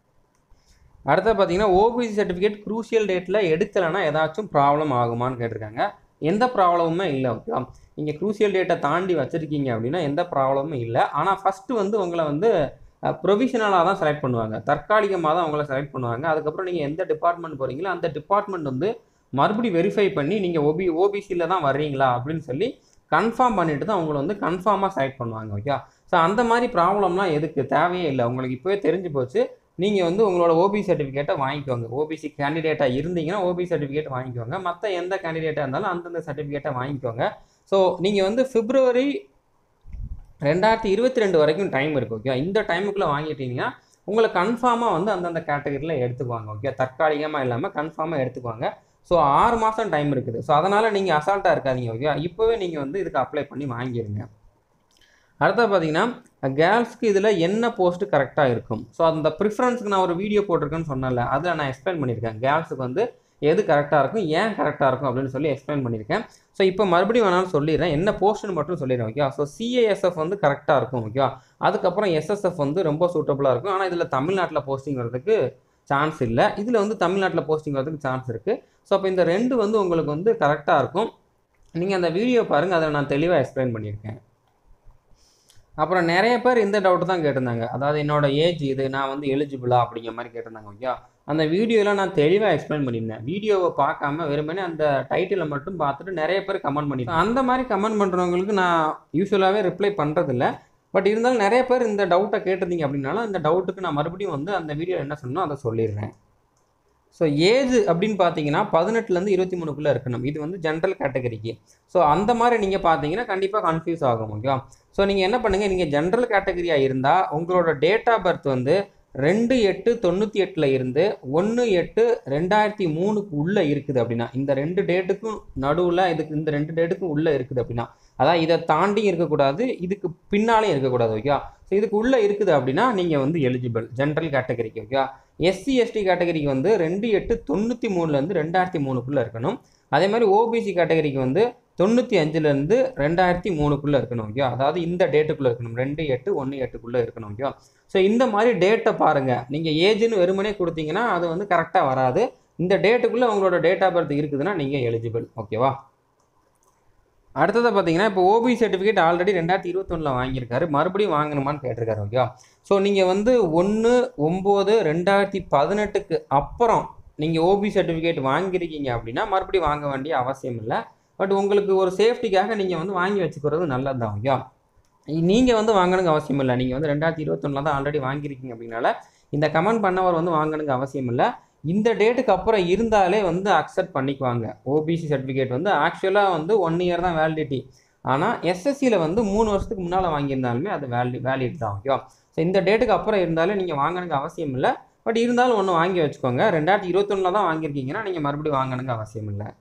அடுத்து பார்த்தீங்கன்னா ஓபிசி சர்டிஃபிகேட் குரூசியல் டேட்டில் எடுக்கலைன்னா ஏதாச்சும் ப்ராப்ளம் ஆகுமான்னு கேட்டிருக்காங்க எந்த ப்ராப்ளமுமே இல்லை ஓகேவா நீங்கள் குரூசியல் டேட்டை தாண்டி வச்சுருக்கீங்க அப்படின்னா எந்த ப்ராப்ளமும் இல்லை ஆனால் ஃபஸ்ட்டு வந்து உங்களை வந்து ப்ரொவிஷனலாக தான் செலக்ட் பண்ணுவாங்க தற்காலிகமாக தான் உங்களை செலக்ட் பண்ணுவாங்க அதுக்கப்புறம் நீங்கள் எந்த டிபார்ட்மெண்ட் போகிறீங்களோ அந்த டிபார்ட்மெண்ட் வந்து மறுபடியும் வெரிஃபை பண்ணி நீங்கள் ஓபி ஓபிசியில் தான் வர்றீங்களா அப்படின்னு சொல்லி கன்ஃபார்ம் பண்ணிட்டு தான் உங்களை வந்து கன்ஃபார்மாக செலக்ட் பண்ணுவாங்க ஓகே ஸோ அந்த மாதிரி ப்ராப்ளம்லாம் எதுக்கு தேவையே இல்லை உங்களுக்கு இப்போவே தெரிஞ்சு போச்சு நீங்கள் வந்து உங்களோட ஓபி சர்டிஃபிகேட்டை வாங்கிக்கோங்க ஓபிசி கேண்டிடேட்டாக இருந்தீங்கன்னா ஓபி சர்டிஃபிகேட் வாங்கிக்கோங்க மற்ற எந்த கேண்டிடேட்டாக இருந்தாலும் அந்தந்த சர்டிஃபிகேட்டை வாங்கிக்கோங்க ஸோ நீங்கள் வந்து பிப்ரவரி ரெண்டாயிரத்தி இருபத்தி ரெண்டு வரைக்கும் டைம் இருக்குது ஓகே இந்த டைமுக்குள்ளே வாங்கிட்டீங்கன்னா உங்களை கன்ஃபார்மாக வந்து அந்தந்த கேட்டகரியில் எடுத்துக்குவாங்க ஓகே தற்காலிகமாக இல்லாமல் கன்ஃபார்மாக எடுத்துக்குவாங்க ஸோ ஆறு மாதம் டைம் இருக்குது ஸோ அதனால் நீங்கள் அசால்ட்டாக இருக்காதீங்க ஓகே இப்போவே நீங்கள் வந்து இதுக்கு அப்ளை பண்ணி வாங்கிடுங்க அடுத்தது பார்த்தீங்கன்னா கேர்ள்ஸ்க்கு இதில் என்ன போஸ்ட் கரெக்டாக இருக்கும் ஸோ அந்த ப்ரிஃபரன்ஸுக்கு நான் ஒரு வீடியோ போட்டிருக்கேன்னு சொன்னேன்ல அதில் நான் எக்ஸ்பிளைன் பண்ணியிருக்கேன் கேர்ள்ஸுக்கு வந்து எது கரெக்டாக இருக்கும் ஏன் கரெக்டாக இருக்கும் அப்படின்னு சொல்லி எக்ஸ்பிளைன் பண்ணியிருக்கேன் ஸோ இப்போ மறுபடியும் வேணாலும் சொல்லிடுறேன் என்ன போஸ்ட்னு மட்டும் சொல்லிடுறேன் ஓகே ஸோ சிஏஎஸ்எஃப் வந்து கரெக்டாக இருக்கும் ஓகே அதுக்கப்புறம் எஸ்எஸ்எஃப் வந்து ரொம்ப சூட்டபுளாக இருக்கும் ஆனால் இதில் தமிழ்நாட்டில் போஸ்டிங் வரதுக்கு சான்ஸ் இல்லை இதில் வந்து தமிழ்நாட்டில் போஸ்டிங் வரதுக்கு சான்ஸ் இருக்குது ஸோ அப்போ இந்த ரெண்டு வந்து உங்களுக்கு வந்து கரெக்டாக இருக்கும் நீங்கள் அந்த வீடியோ பாருங்கள் அதை நான் தெளிவாக எக்ஸ்பிளைன் பண்ணியிருக்கேன் அப்புறம் நிறைய பேர் இந்த டவுட் தான் கேட்டிருந்தாங்க அதாவது என்னோட ஏஜ் இது நான் வந்து எலிஜிபிளா அப்படிங்கிற மாதிரி கேட்டிருந்தாங்க ஓகே அந்த வீடியோவில் நான் தெளிவாக எக்ஸ்பிளைன் பண்ணியிருந்தேன் வீடியோவை பார்க்காம வெறுமனே அந்த டைட்டிலை மட்டும் பார்த்துட்டு நிறைய பேர் கமெண்ட் பண்ணியிருக்கேன் அந்த மாதிரி கமெண்ட் பண்ணுறவங்களுக்கு நான் யூஸ்வலாகவே ரிப்ளை பண்ணுறதில்ல பட் இருந்தாலும் நிறைய பேர் இந்த டவுட்டை கேட்டிருந்தீங்க அப்படின்னாலும் இந்த டவுட்டுக்கு நான் மறுபடியும் வந்து அந்த வீடியோவில் என்ன சொன்னோ அதை சொல்லிடுறேன் ஸோ ஏஜ் அப்படின்னு பார்த்தீங்கன்னா பதினெட்டுலேருந்து இருபத்தி மூணுக்குள்ளே இருக்கணும் இது வந்து ஜென்ரல் கேட்டகரிக்கு ஸோ அந்த மாதிரி நீங்கள் பார்த்தீங்கன்னா கண்டிப்பாக கன்ஃபியூஸ் ஆகும் ஓகேவா ஸோ நீங்கள் என்ன பண்ணுங்கள் நீங்கள் ஜென்ரல் கேட்டகரியாக இருந்தால் உங்களோட டேட் ஆஃப் பர்த் வந்து ரெண்டு எட்டு தொண்ணூற்றி எட்டில் இருந்து ஒன்று எட்டு ரெண்டாயிரத்தி மூணுக்கு உள்ளே இருக்குது அப்படின்னா இந்த ரெண்டு டேட்டுக்கும் நடுவில் இதுக்கு இந்த ரெண்டு டேட்டுக்கும் உள்ளே இருக்குது அப்படின்னா அதான் இதை தாண்டி இருக்கக்கூடாது இதுக்கு பின்னாலே இருக்கக்கூடாது ஓகே ஸோ இதுக்கு உள்ளே இருக்குது அப்படின்னா நீங்கள் வந்து எலிஜிபிள் ஜென்ரல் கேட்டகரிக்கு ஓகே எஸ்சி எஸ்டி கேட்டகரிக்கு வந்து ரெண்டு எட்டு தொண்ணூற்றி மூணுலேருந்து ரெண்டாயிரத்தி மூணுக்குள்ளே இருக்கணும் அதே மாதிரி ஓபிசி கேட்டகரிக்கு வந்து தொண்ணூற்றி அஞ்சுலேருந்து ரெண்டாயிரத்தி மூணுக்குள்ளே இருக்கணும் ஓகே அதாவது இந்த டேட்டுக்குள்ளே இருக்கணும் ரெண்டு எட்டு ஒன்று எட்டுக்குள்ளே இருக்கணும் ஓகே ஸோ இந்த மாதிரி டேட்டை பாருங்கள் நீங்கள் ஏஜ்னு வெறுமனே கொடுத்தீங்கன்னா அது வந்து கரெக்டாக வராது இந்த டேட்டுக்குள்ளே உங்களோட டேட் ஆஃப் பர்த் இருக்குதுன்னா நீங்கள் எலிஜிபிள் ஓகேவா அடுத்ததை பார்த்தீங்கன்னா இப்போ ஓபி சர்டிஃபிகேட் ஆல்ரெடி ரெண்டாயிரத்தி இருபத்தொன்னில் வாங்கியிருக்காரு மறுபடியும் வாங்கணுமான்னு கேட்டிருக்காரு ஓகே ஸோ நீங்கள் வந்து ஒன்று ஒம்பது ரெண்டாயிரத்தி பதினெட்டுக்கு அப்புறம் நீங்கள் ஓபி சர்டிஃபிகேட் வாங்கியிருக்கீங்க அப்படின்னா மறுபடியும் வாங்க வேண்டிய அவசியம் இல்லை பட் உங்களுக்கு ஒரு சேஃப்டிக்காக நீங்கள் வந்து வாங்கி வச்சுக்கிறது நல்லது தான் ஓகே நீங்கள் வந்து வாங்கணுங்க அவசியம் இல்லை நீங்கள் வந்து ரெண்டாயிரத்தி இருபத்தொன்னில் தான் ஆல்ரெடி வாங்கியிருக்கீங்க அப்படின்னால இந்த கமெண்ட் பண்ணவர் வந்து வாங்கணுங்க அவசியம் இல்லை இந்த டேட்டுக்கு அப்புறம் இருந்தாலே வந்து அக்செப்ட் பண்ணிக்குவாங்க ஓபிசி சர்டிஃபிகேட் வந்து ஆக்சுவலாக வந்து ஒன் இயர் தான் வேலிடிட்டி ஆனால் எஸ்எஸ்சியில் வந்து மூணு வருஷத்துக்கு முன்னால் வாங்கியிருந்தாலுமே அது வேலி வேலிட் தான் ஓகேவா ஸோ இந்த டேட்டுக்கு அப்புறம் இருந்தாலே நீங்கள் வாங்கணுங்க அவசியம் இல்லை பட் இருந்தாலும் ஒன்று வாங்கி வச்சுக்கோங்க ரெண்டாயிரத்தி இருபத்தொன்னில் தான் வாங்கியிருக்கீங்கன்னா நீங்கள் மறுபடியும் வாங்கணுங்க அவசியம் இல்லை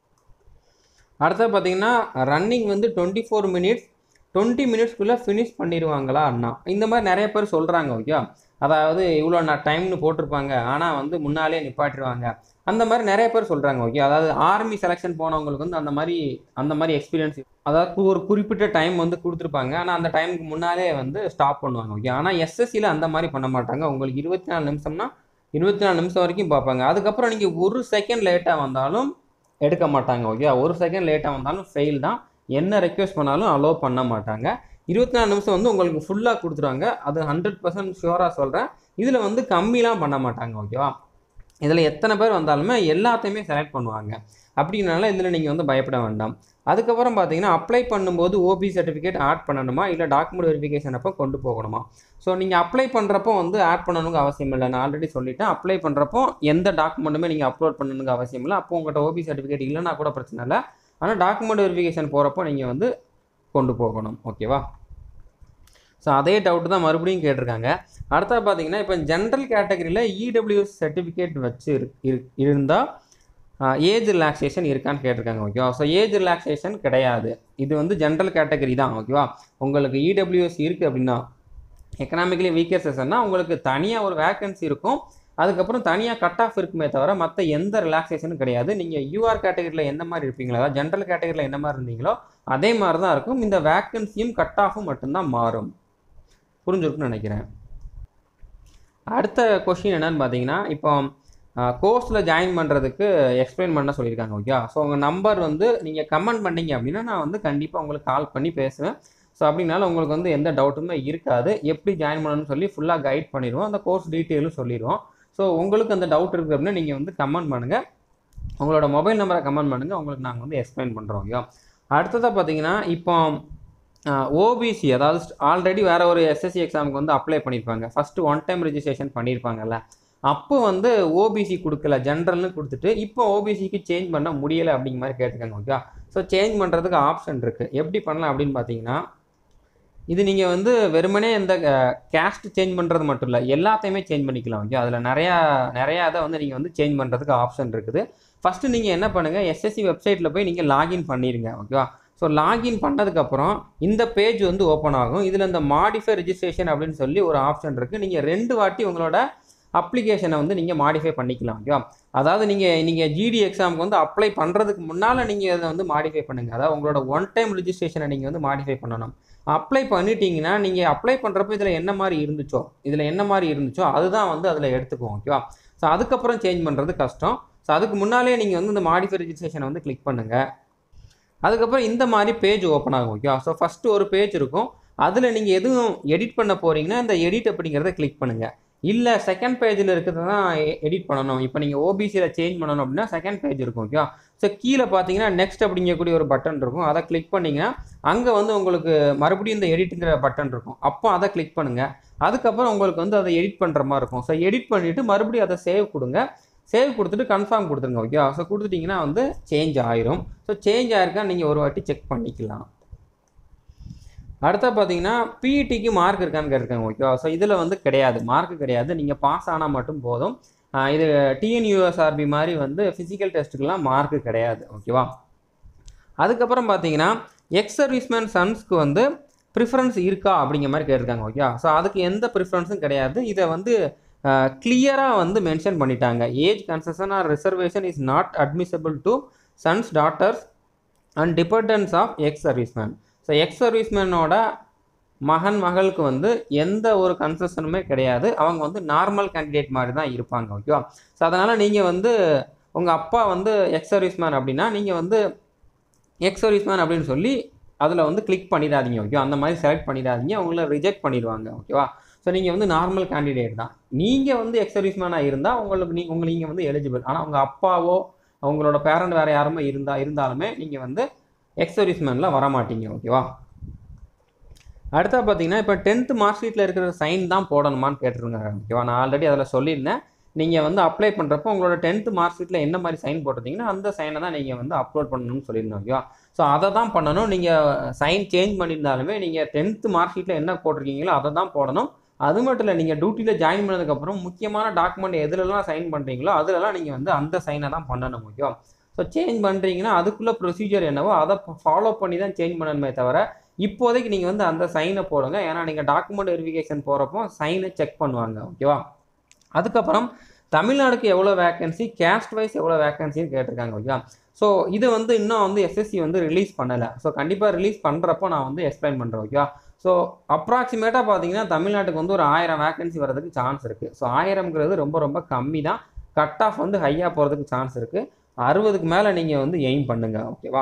அடுத்தது பார்த்தீங்கன்னா ரன்னிங் வந்து டுவெண்ட்டி ஃபோர் மினிட்ஸ் டுவெண்ட்டி மினிட்ஸ்க்குள்ளே ஃபினிஷ் பண்ணிடுவாங்களா அண்ணா இந்த மாதிரி நிறைய பேர் சொல்கிறாங்க ஓகே அதாவது இவ்வளோ நான் டைம்னு போட்டிருப்பாங்க ஆனால் வந்து முன்னாலே நிப்பாட்டிடுவாங்க அந்த மாதிரி நிறைய பேர் சொல்கிறாங்க ஓகே அதாவது ஆர்மி செலெக்ஷன் போனவங்களுக்கு வந்து அந்த மாதிரி அந்த மாதிரி எக்ஸ்பீரியன்ஸ் அதாவது ஒரு குறிப்பிட்ட டைம் வந்து கொடுத்துருப்பாங்க ஆனால் அந்த டைமுக்கு முன்னாலே வந்து ஸ்டாப் பண்ணுவாங்க ஓகே ஆனால் எஸ்எஸ்சியில் அந்த மாதிரி பண்ண மாட்டாங்க உங்களுக்கு இருபத்தி நாலு நிமிஷம்னா இருபத்தி நாலு நிமிஷம் வரைக்கும் பார்ப்பாங்க அதுக்கப்புறம் நீங்கள் ஒரு செகண்ட் லேட்டாக வந்தாலும் எடுக்க மாட்டாங்க ஓகே ஒரு செகண்ட் லேட்டாக வந்தாலும் ஃபெயில் தான் என்ன ரெக்வெஸ்ட் பண்ணாலும் அலோவ் பண்ண மாட்டாங்க இருபத்தி நாலு நிமிஷம் வந்து உங்களுக்கு ஃபுல்லாக கொடுத்துருவாங்க அது ஹண்ட்ரட் பர்சன்ட் ஷியோராக சொல்கிறேன் இதில் வந்து கம்மிலாம் பண்ண மாட்டாங்க ஓகேவா இதில் எத்தனை பேர் வந்தாலுமே எல்லாத்தையுமே செலக்ட் பண்ணுவாங்க அப்படின்னால இதில் நீங்கள் வந்து பயப்பட வேண்டாம் அதுக்கப்புறம் பார்த்தீங்கன்னா அப்ளை பண்ணும்போது ஓபி சர்டிஃபிகேட் ஆட் பண்ணணுமா இல்லை டாக்குமெண்ட் வெரிஃபிகேஷன் அப்போ கொண்டு போகணுமா ஸோ நீங்கள் அப்ளை பண்ணுறப்போ வந்து ஆட் பண்ணணுங்க அவசியம் இல்லை நான் ஆல்ரெடி சொல்லிட்டேன் அப்ளை பண்ணுறப்போ எந்த டாக்குமெண்ட்டுமே நீங்கள் அப்லோட் பண்ணணுங்க அவசியம் இல்லை அப்போ உங்கள்கிட்ட ஓபி சர்டிஃபிகேட் இல்லைன்னா கூட பிரச்சனை இல்லை ஆனால் டாக்குமெண்ட் வெரிஃபிகேஷன் போகிறப்போ நீங்கள் வந்து கொண்டு போகணும் ஓகேவா ஸோ அதே டவுட் தான் மறுபடியும் கேட்டிருக்காங்க அடுத்தது பார்த்தீங்கன்னா இப்போ ஜென்ரல் கேட்டகரியில் இடபிள்யூஎஸ் சர்டிஃபிகேட் வச்சு இருந்தால் ஏஜ் ரிலாக்ஸேஷன் இருக்கான்னு கேட்டிருக்காங்க ஓகேவா ஸோ ஏஜ் ரிலாக்ஸேஷன் கிடையாது இது வந்து ஜென்ரல் கேட்டகரி தான் ஓகேவா உங்களுக்கு இடபிள்யூஎஸ் இருக்குது அப்படின்னா எக்கனாமிக்கலி வீக்கர் செஷன்னா உங்களுக்கு தனியாக ஒரு வேக்கன்சி இருக்கும் அதுக்கப்புறம் தனியாக கட் ஆஃப் இருக்குமே தவிர மற்ற எந்த ரிலாக்ஸேஷனும் கிடையாது நீங்கள் யூஆர் கேட்டகரியில் எந்த மாதிரி இருப்பீங்களோ அதாவது ஜென்ரல் கேட்டகரியில் என்ன மாதிரி இருந்தீங்களோ அதே மாதிரி தான் இருக்கும் இந்த வேக்கன்சியும் கட் ஆஃபும் மட்டும்தான் மாறும் புரிஞ்சிருக்குன்னு நினைக்கிறேன் அடுத்த கொஷின் என்னன்னு பார்த்தீங்கன்னா இப்போ கோர்ஸில் ஜாயின் பண்ணுறதுக்கு எக்ஸ்பிளைன் பண்ண சொல்லியிருக்காங்க ஓகே ஸோ உங்கள் நம்பர் வந்து நீங்கள் கமெண்ட் பண்ணீங்க அப்படின்னா நான் வந்து கண்டிப்பாக உங்களுக்கு கால் பண்ணி பேசுவேன் ஸோ அப்படின்னால உங்களுக்கு வந்து எந்த டவுட்டுமே இருக்காது எப்படி ஜாயின் பண்ணணும்னு சொல்லி ஃபுல்லாக கைட் பண்ணிடுவோம் அந்த கோர்ஸ் டீட்டெயிலும் சொல்லிடுவோம் ஸோ உங்களுக்கு அந்த டவுட் இருக்குது அப்படின்னா நீங்கள் வந்து கமெண்ட் பண்ணுங்கள் உங்களோட மொபைல் நம்பரை கமெண்ட் பண்ணுங்கள் உங்களுக்கு நாங்கள் வந்து எக்ஸ்பிளைன் பண்ணுறோம் ஓகே அடுத்ததாக பார்த்தீங்கன்னா இப்போ ஓபிசி அதாவது ஆல்ரெடி வேறு ஒரு எஸ்எஸ்சி எக்ஸாமுக்கு வந்து அப்ளை பண்ணியிருப்பாங்க ஃபஸ்ட்டு ஒன் டைம் ரெஜிஸ்ட்ரேஷன் பண்ணியிருப்பாங்கல்ல அப்போ வந்து ஓபிசி கொடுக்கல ஜென்ரல்னு கொடுத்துட்டு இப்போ ஓபிசிக்கு சேஞ்ச் பண்ண முடியலை அப்படிங்கிற மாதிரி கேட்டுக்காங்க ஓகே ஸோ சேஞ்ச் பண்ணுறதுக்கு ஆப்ஷன் இருக்குது எப்படி பண்ணலாம் அப்படின்னு பார்த்தீங்கன்னா இது நீங்கள் வந்து வெறுமனே இந்த கேஸ்ட் சேஞ்ச் பண்ணுறது மட்டும் இல்லை எல்லாத்தையுமே சேஞ்ச் பண்ணிக்கலாம் ஓகே அதில் நிறையா நிறையா இதை வந்து நீங்கள் வந்து சேஞ்ச் பண்ணுறதுக்கு ஆப்ஷன் இருக்குது ஃபஸ்ட்டு நீங்கள் என்ன பண்ணுங்கள் எஸ்எஸ்சி வெப்சைட்டில் போய் நீங்கள் லாகின் பண்ணிடுங்க ஓகேவா ஸோ லாகின் பண்ணதுக்கப்புறம் இந்த பேஜ் வந்து ஓப்பன் ஆகும் இதில் இந்த மாடிஃபை ரெஜிஸ்ட்ரேஷன் அப்படின்னு சொல்லி ஒரு ஆப்ஷன் இருக்குது நீங்கள் ரெண்டு வாட்டி உங்களோட அப்ளிகேஷனை வந்து நீங்கள் மாடிஃபை பண்ணிக்கலாம் ஓகேவா அதாவது நீங்கள் நீங்கள் ஜிடி எக்ஸாமுக்கு வந்து அப்ளை பண்ணுறதுக்கு முன்னால் நீங்கள் இதை வந்து மாடிஃபை பண்ணுங்கள் அதாவது உங்களோட ஒன் டைம் ரிஜிஸ்ட்ரேஷனை நீங்கள் வந்து மாடிஃபை பண்ணணும் அப்ளை பண்ணிட்டீங்கன்னா நீங்கள் அப்ளை பண்ணுறப்ப இதில் என்ன மாதிரி இருந்துச்சோ இதில் என்ன மாதிரி இருந்துச்சோ அதுதான் வந்து அதில் எடுத்துக்குவோம் ஓகேவா ஸோ அதுக்கப்புறம் சேஞ்ச் பண்ணுறது கஷ்டம் ஸோ அதுக்கு முன்னாலே நீங்கள் வந்து இந்த மாடிஃபை ரெஜிஸ்ட்ரேஷனை வந்து கிளிக் பண்ணுங்கள் அதுக்கப்புறம் இந்த மாதிரி பேஜ் ஓப்பன் ஆகும் ஓகேவா ஸோ ஃபஸ்ட்டு ஒரு பேஜ் இருக்கும் அதில் நீங்கள் எதுவும் எடிட் பண்ண போகிறீங்கன்னா இந்த எடிட் அப்படிங்கிறத கிளிக் பண்ணுங்கள் இல்லை செகண்ட் பேஜில் இருக்கிறது தான் எடிட் பண்ணணும் இப்போ நீங்கள் ஓபிசியில் சேஞ்ச் பண்ணணும் அப்படின்னா செகண்ட் பேஜ் இருக்கும் ஓகேவா ஸோ கீழே பார்த்தீங்கன்னா நெக்ஸ்ட் அப்படிங்கக்கூடிய ஒரு பட்டன் இருக்கும் அதை கிளிக் பண்ணிங்கன்னா அங்கே வந்து உங்களுக்கு மறுபடியும் இந்த எடிட்டுங்கிற பட்டன் இருக்கும் அப்போ அதை கிளிக் பண்ணுங்கள் அதுக்கப்புறம் உங்களுக்கு வந்து அதை எடிட் பண்ணுற மாதிரி இருக்கும் ஸோ எடிட் பண்ணிவிட்டு மறுபடியும் அதை சேவ் கொடுங்க சேவ் கொடுத்துட்டு கன்ஃபார்ம் கொடுத்துருங்க ஓகே ஸோ கொடுத்துட்டிங்கன்னா வந்து சேஞ்ச் ஆயிரும் ஸோ சேஞ்ச் ஆயிருக்கா நீங்கள் ஒரு வாட்டி செக் பண்ணிக்கலாம் அடுத்த பார்த்தீங்கன்னா பிஇடிக்கு மார்க் இருக்கான்னு கேட்டிருக்காங்க ஓகேவா ஸோ இதில் வந்து கிடையாது மார்க் கிடையாது நீங்கள் பாஸ் ஆனால் மட்டும் போதும் ஆஹ் இது டிஎன்யூஎஸ்ஆர்பி மாதிரி வந்து ஃபிசிக்கல் டெஸ்ட்டுக்கெலாம் மார்க்கு கிடையாது ஓகேவா அதுக்கப்புறம் பார்த்தீங்கன்னா எக்ஸ் சர்வீஸ்மேன் சன்ஸ்க்கு வந்து ப்ரிஃபரன்ஸ் இருக்கா அப்படிங்கிற மாதிரி கேட்டிருக்காங்க ஓகேவா ஸோ அதுக்கு எந்த ப்ரிஃபரன்ஸும் கிடையாது இதை வந்து கிளியராக வந்து மென்ஷன் பண்ணிட்டாங்க age concession or reservation is not admissible to sons daughters and dependents of ex serviceman so ex சர்வீஸ்மேனோட மகன் மகளுக்கு வந்து எந்த ஒரு கன்செஷனுமே கிடையாது அவங்க வந்து நார்மல் கேண்டிடேட் மாதிரி தான் இருப்பாங்க ஓகேவா ஸோ அதனால் நீங்கள் வந்து உங்கள் அப்பா வந்து எக்ஸ் சர்வீஸ்மேன் அப்படின்னா நீங்கள் வந்து எக்ஸ் சர்வீஸ்மேன் அப்படின்னு சொல்லி அதில் வந்து கிளிக் பண்ணிடாதீங்க ஓகே அந்த மாதிரி செலக்ட் பண்ணிடாதீங்க உங்களை ரிஜெக்ட் பண்ணிடுவாங்க ஓகேவா ஸோ நீங்கள் வந்து நார்மல் கேண்டிடேட் தான் நீங்கள் வந்து எக்ஸ் சர்வீஸ்மேனாக இருந்தால் உங்களுக்கு நீ உங்கள் நீங்கள் வந்து எலிஜிபிள் ஆனால் உங்கள் அப்பாவோ அவங்களோட பேரண்ட் வேறு யாருமே இருந்தா இருந்தாலுமே நீங்கள் வந்து எக்ஸ் சர்வீஸ்மேனில் வர மாட்டீங்க ஓகேவா அடுத்தா பார்த்தீங்கன்னா இப்போ டென்த்து மார்க் ஷீட்டில் இருக்கிற சைன் தான் போடணுமான்னு கேட்டிருக்காங்க ஓகேவா நான் ஆல்ரெடி அதில் சொல்லியிருந்தேன் நீங்கள் வந்து அப்ளை பண்ணுறப்போ உங்களோட டென்த்து மார்க் ஷீட்டில் என்ன மாதிரி சைன் போட்டிருந்தீங்கன்னா அந்த சைனை தான் நீங்கள் வந்து அப்லோட் பண்ணணும்னு சொல்லியிருந்தோம் ஓகேவா ஸோ அதை தான் பண்ணணும் நீங்கள் சைன் சேஞ்ச் பண்ணியிருந்தாலுமே நீங்கள் டென்த்து மார்க் ஷீட்டில் என்ன போட்டிருக்கீங்களோ அதை தான் போடணும் அது மட்டும் இல்லை நீங்கள் டியூட்டியில் ஜாயின் பண்ணதுக்கப்புறம் முக்கியமான டாக்குமெண்ட் எதுலலாம் சைன் பண்ணுறீங்களோ அதுலலாம் நீங்கள் வந்து அந்த சைனை தான் பண்ணணும் ஓகேவா ஸோ சேஞ்ச் பண்ணுறீங்கன்னா அதுக்குள்ளே ப்ரொசீஜர் என்னவோ அதை ஃபாலோ பண்ணி தான் சேஞ்ச் பண்ணணுமே தவிர இப்போதைக்கு நீங்கள் வந்து அந்த சைனை போடுங்க ஏன்னா நீங்கள் டாக்குமெண்ட் வெரிஃபிகேஷன் போகிறப்போ சைனை செக் பண்ணுவாங்க ஓகேவா அதுக்கப்புறம் தமிழ்நாடுக்கு எவ்வளோ வேகன்சி கேஸ்ட் வைஸ் எவ்வளோ வேகன்சின்னு கேட்டிருக்காங்க ஓகேவா ஸோ இது வந்து இன்னும் வந்து எஸ்எஸ்சி வந்து ரிலீஸ் பண்ணலை ஸோ கண்டிப்பாக ரிலீஸ் பண்ணுறப்போ நான் வந்து எக்ஸ்பிளைன் பண்ணுறேன் ஓகேவா ஸோ அப்ராக்சிமேட்டாக பார்த்தீங்கன்னா தமிழ்நாட்டுக்கு வந்து ஒரு ஆயிரம் வேகன்சி வரதுக்கு சான்ஸ் இருக்குது ஸோ ஆயிரம்ங்கிறது ரொம்ப ரொம்ப கம்மி தான் கட் ஆஃப் வந்து ஹையாக போகிறதுக்கு சான்ஸ் இருக்குது அறுபதுக்கு மேலே நீங்கள் வந்து எய்ம் பண்ணுங்கள் ஓகேவா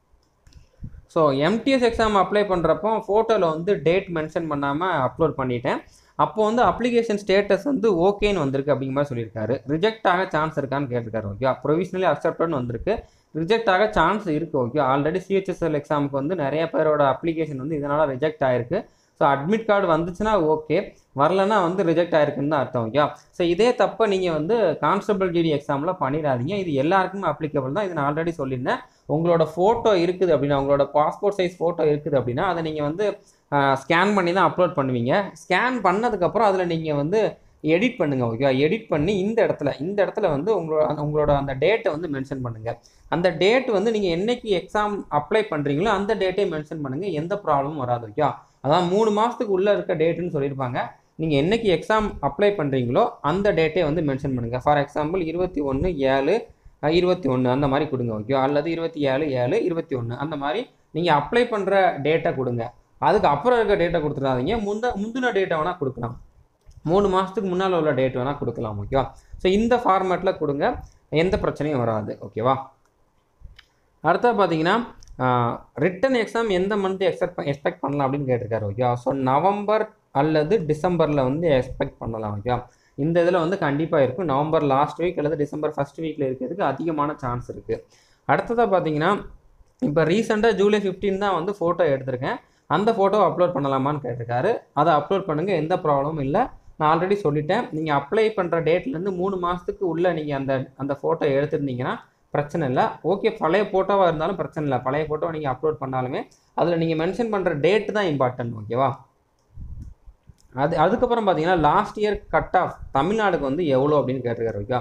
ஸோ எம்டிஎஸ் எக்ஸாம் அப்ளை பண்ணுறப்போ ஃபோட்டோவில் வந்து டேட் மென்ஷன் பண்ணாமல் அப்லோட் பண்ணிட்டேன் அப்போ வந்து அப்ளிகேஷன் ஸ்டேட்டஸ் வந்து ஓகேன்னு வந்திருக்கு அப்படிங்கிற மாதிரி சொல்லியிருக்காரு ரிஜெக்ட் ஆக சான்ஸ் இருக்கான்னு கேட்டிருக்காரு ஓகே ப்ரொவிஷனலி அக்செப்டட்னு வந்திருக்கு ரிஜெக்ட் ஆக சான்ஸ் இருக்குது ஓகே ஆல்ரெடி சிஹெச்எஸ்எல் எக்ஸாமுக்கு வந்து நிறைய பேரோட அப்ளிகேஷன் வந்து இதனால் ரிஜெக்ட் ஆயிருக்கு ஸோ அட்மிட் கார்டு வந்துச்சுன்னா ஓகே வரலன்னா வந்து ரிஜெக்ட் ஆயிருக்குன்னு தான் அர்த்தம் ஓகே ஸோ இதே தப்பை நீங்கள் வந்து கான்ஸ்டபிள் ஜிடி எக்ஸாமில் பண்ணிடாதீங்க இது எல்லாருக்குமே அப்ளிகபிள் தான் இது நான் ஆல்ரெடி சொல்லியிருந்தேன் உங்களோட ஃபோட்டோ இருக்குது அப்படின்னா உங்களோட பாஸ்போர்ட் சைஸ் ஃபோட்டோ இருக்குது அப்படின்னா அதை நீங்கள் வந்து ஸ்கேன் பண்ணி தான் அப்லோட் பண்ணுவீங்க ஸ்கேன் பண்ணதுக்கப்புறம் அதில் நீங்கள் வந்து எடிட் பண்ணுங்கள் ஓகேவா எடிட் பண்ணி இந்த இடத்துல இந்த இடத்துல வந்து உங்களோட அந்த- உங்களோட அந்த டேட்டை வந்து மென்ஷன் பண்ணுங்கள் அந்த டேட் வந்து நீங்கள் என்னைக்கு எக்ஸாம் அப்ளை பண்ணுறீங்களோ அந்த டேட்டை மென்ஷன் பண்ணுங்கள் எந்த ப்ராப்ளமும் வராது ஓகேவா அதான் மூணு மாதத்துக்கு உள்ளே இருக்க டேட்டுன்னு சொல்லியிருப்பாங்க நீங்கள் என்னைக்கு எக்ஸாம் அப்ளை பண்ணுறீங்களோ அந்த டேட்டை வந்து மென்ஷன் பண்ணுங்கள் ஃபார் எக்ஸாம்பிள் இருபத்தி ஒன்று ஏழு இருபத்தி ஒன்று அந்த மாதிரி கொடுங்க ஓகே அல்லது இருபத்தி ஏழு ஏழு இருபத்தி ஒன்று அந்த மாதிரி நீங்கள் அப்ளை பண்ணுற டேட்டை கொடுங்க அதுக்கு அப்புறம் இருக்க டேட்டை கொடுத்துடாதீங்க முந்த முந்தின டேட்டை வேணால் கொடுக்கலாம் மூணு மாதத்துக்கு முன்னால் உள்ள டேட் வேணால் கொடுக்கலாம் ஓகேவா ஸோ இந்த ஃபார்மேட்டில் கொடுங்க எந்த பிரச்சனையும் வராது ஓகேவா அடுத்தது பார்த்தீங்கன்னா ரிட்டன் எக்ஸாம் எந்த மந்த் எக்ஸ்பெக்ட் எக்ஸ்பெக்ட் பண்ணலாம் அப்படின்னு கேட்டிருக்காரு ஓகேவா ஸோ நவம்பர் அல்லது டிசம்பரில் வந்து எக்ஸ்பெக்ட் பண்ணலாம் ஓகேவா இந்த இதில் வந்து கண்டிப்பாக இருக்கும் நவம்பர் லாஸ்ட் வீக் அல்லது டிசம்பர் ஃபர்ஸ்ட் வீக்கில் இருக்கிறதுக்கு அதிகமான சான்ஸ் இருக்குது அடுத்ததாக பார்த்தீங்கன்னா இப்போ ரீசெண்டாக ஜூலை 15 தான் வந்து ஃபோட்டோ எடுத்திருக்கேன் அந்த ஃபோட்டோ அப்லோட் பண்ணலாமான்னு கேட்டிருக்காரு அதை அப்லோட் பண்ணுங்கள் எந்த ப்ராப்ளமும் இல்லை நான் ஆல்ரெடி சொல்லிட்டேன் நீங்கள் அப்ளை பண்ணுற டேட்லேருந்து மூணு மாதத்துக்கு உள்ளே நீங்கள் அந்த அந்த ஃபோட்டோ எடுத்திருந்தீங்கன்னா பிரச்சனை இல்லை ஓகே பழைய ஃபோட்டோவாக இருந்தாலும் பிரச்சனை இல்லை பழைய ஃபோட்டோ நீங்கள் அப்லோட் பண்ணாலுமே அதில் நீங்கள் மென்ஷன் பண்ணுற டேட் தான் இம்பார்ட்டன்ட் ஓகேவா அது அதுக்கப்புறம் பார்த்தீங்கன்னா லாஸ்ட் இயர் கட் ஆஃப் தமிழ்நாடுக்கு வந்து எவ்வளோ அப்படின்னு கேட்டிருக்காரு ஓகேவா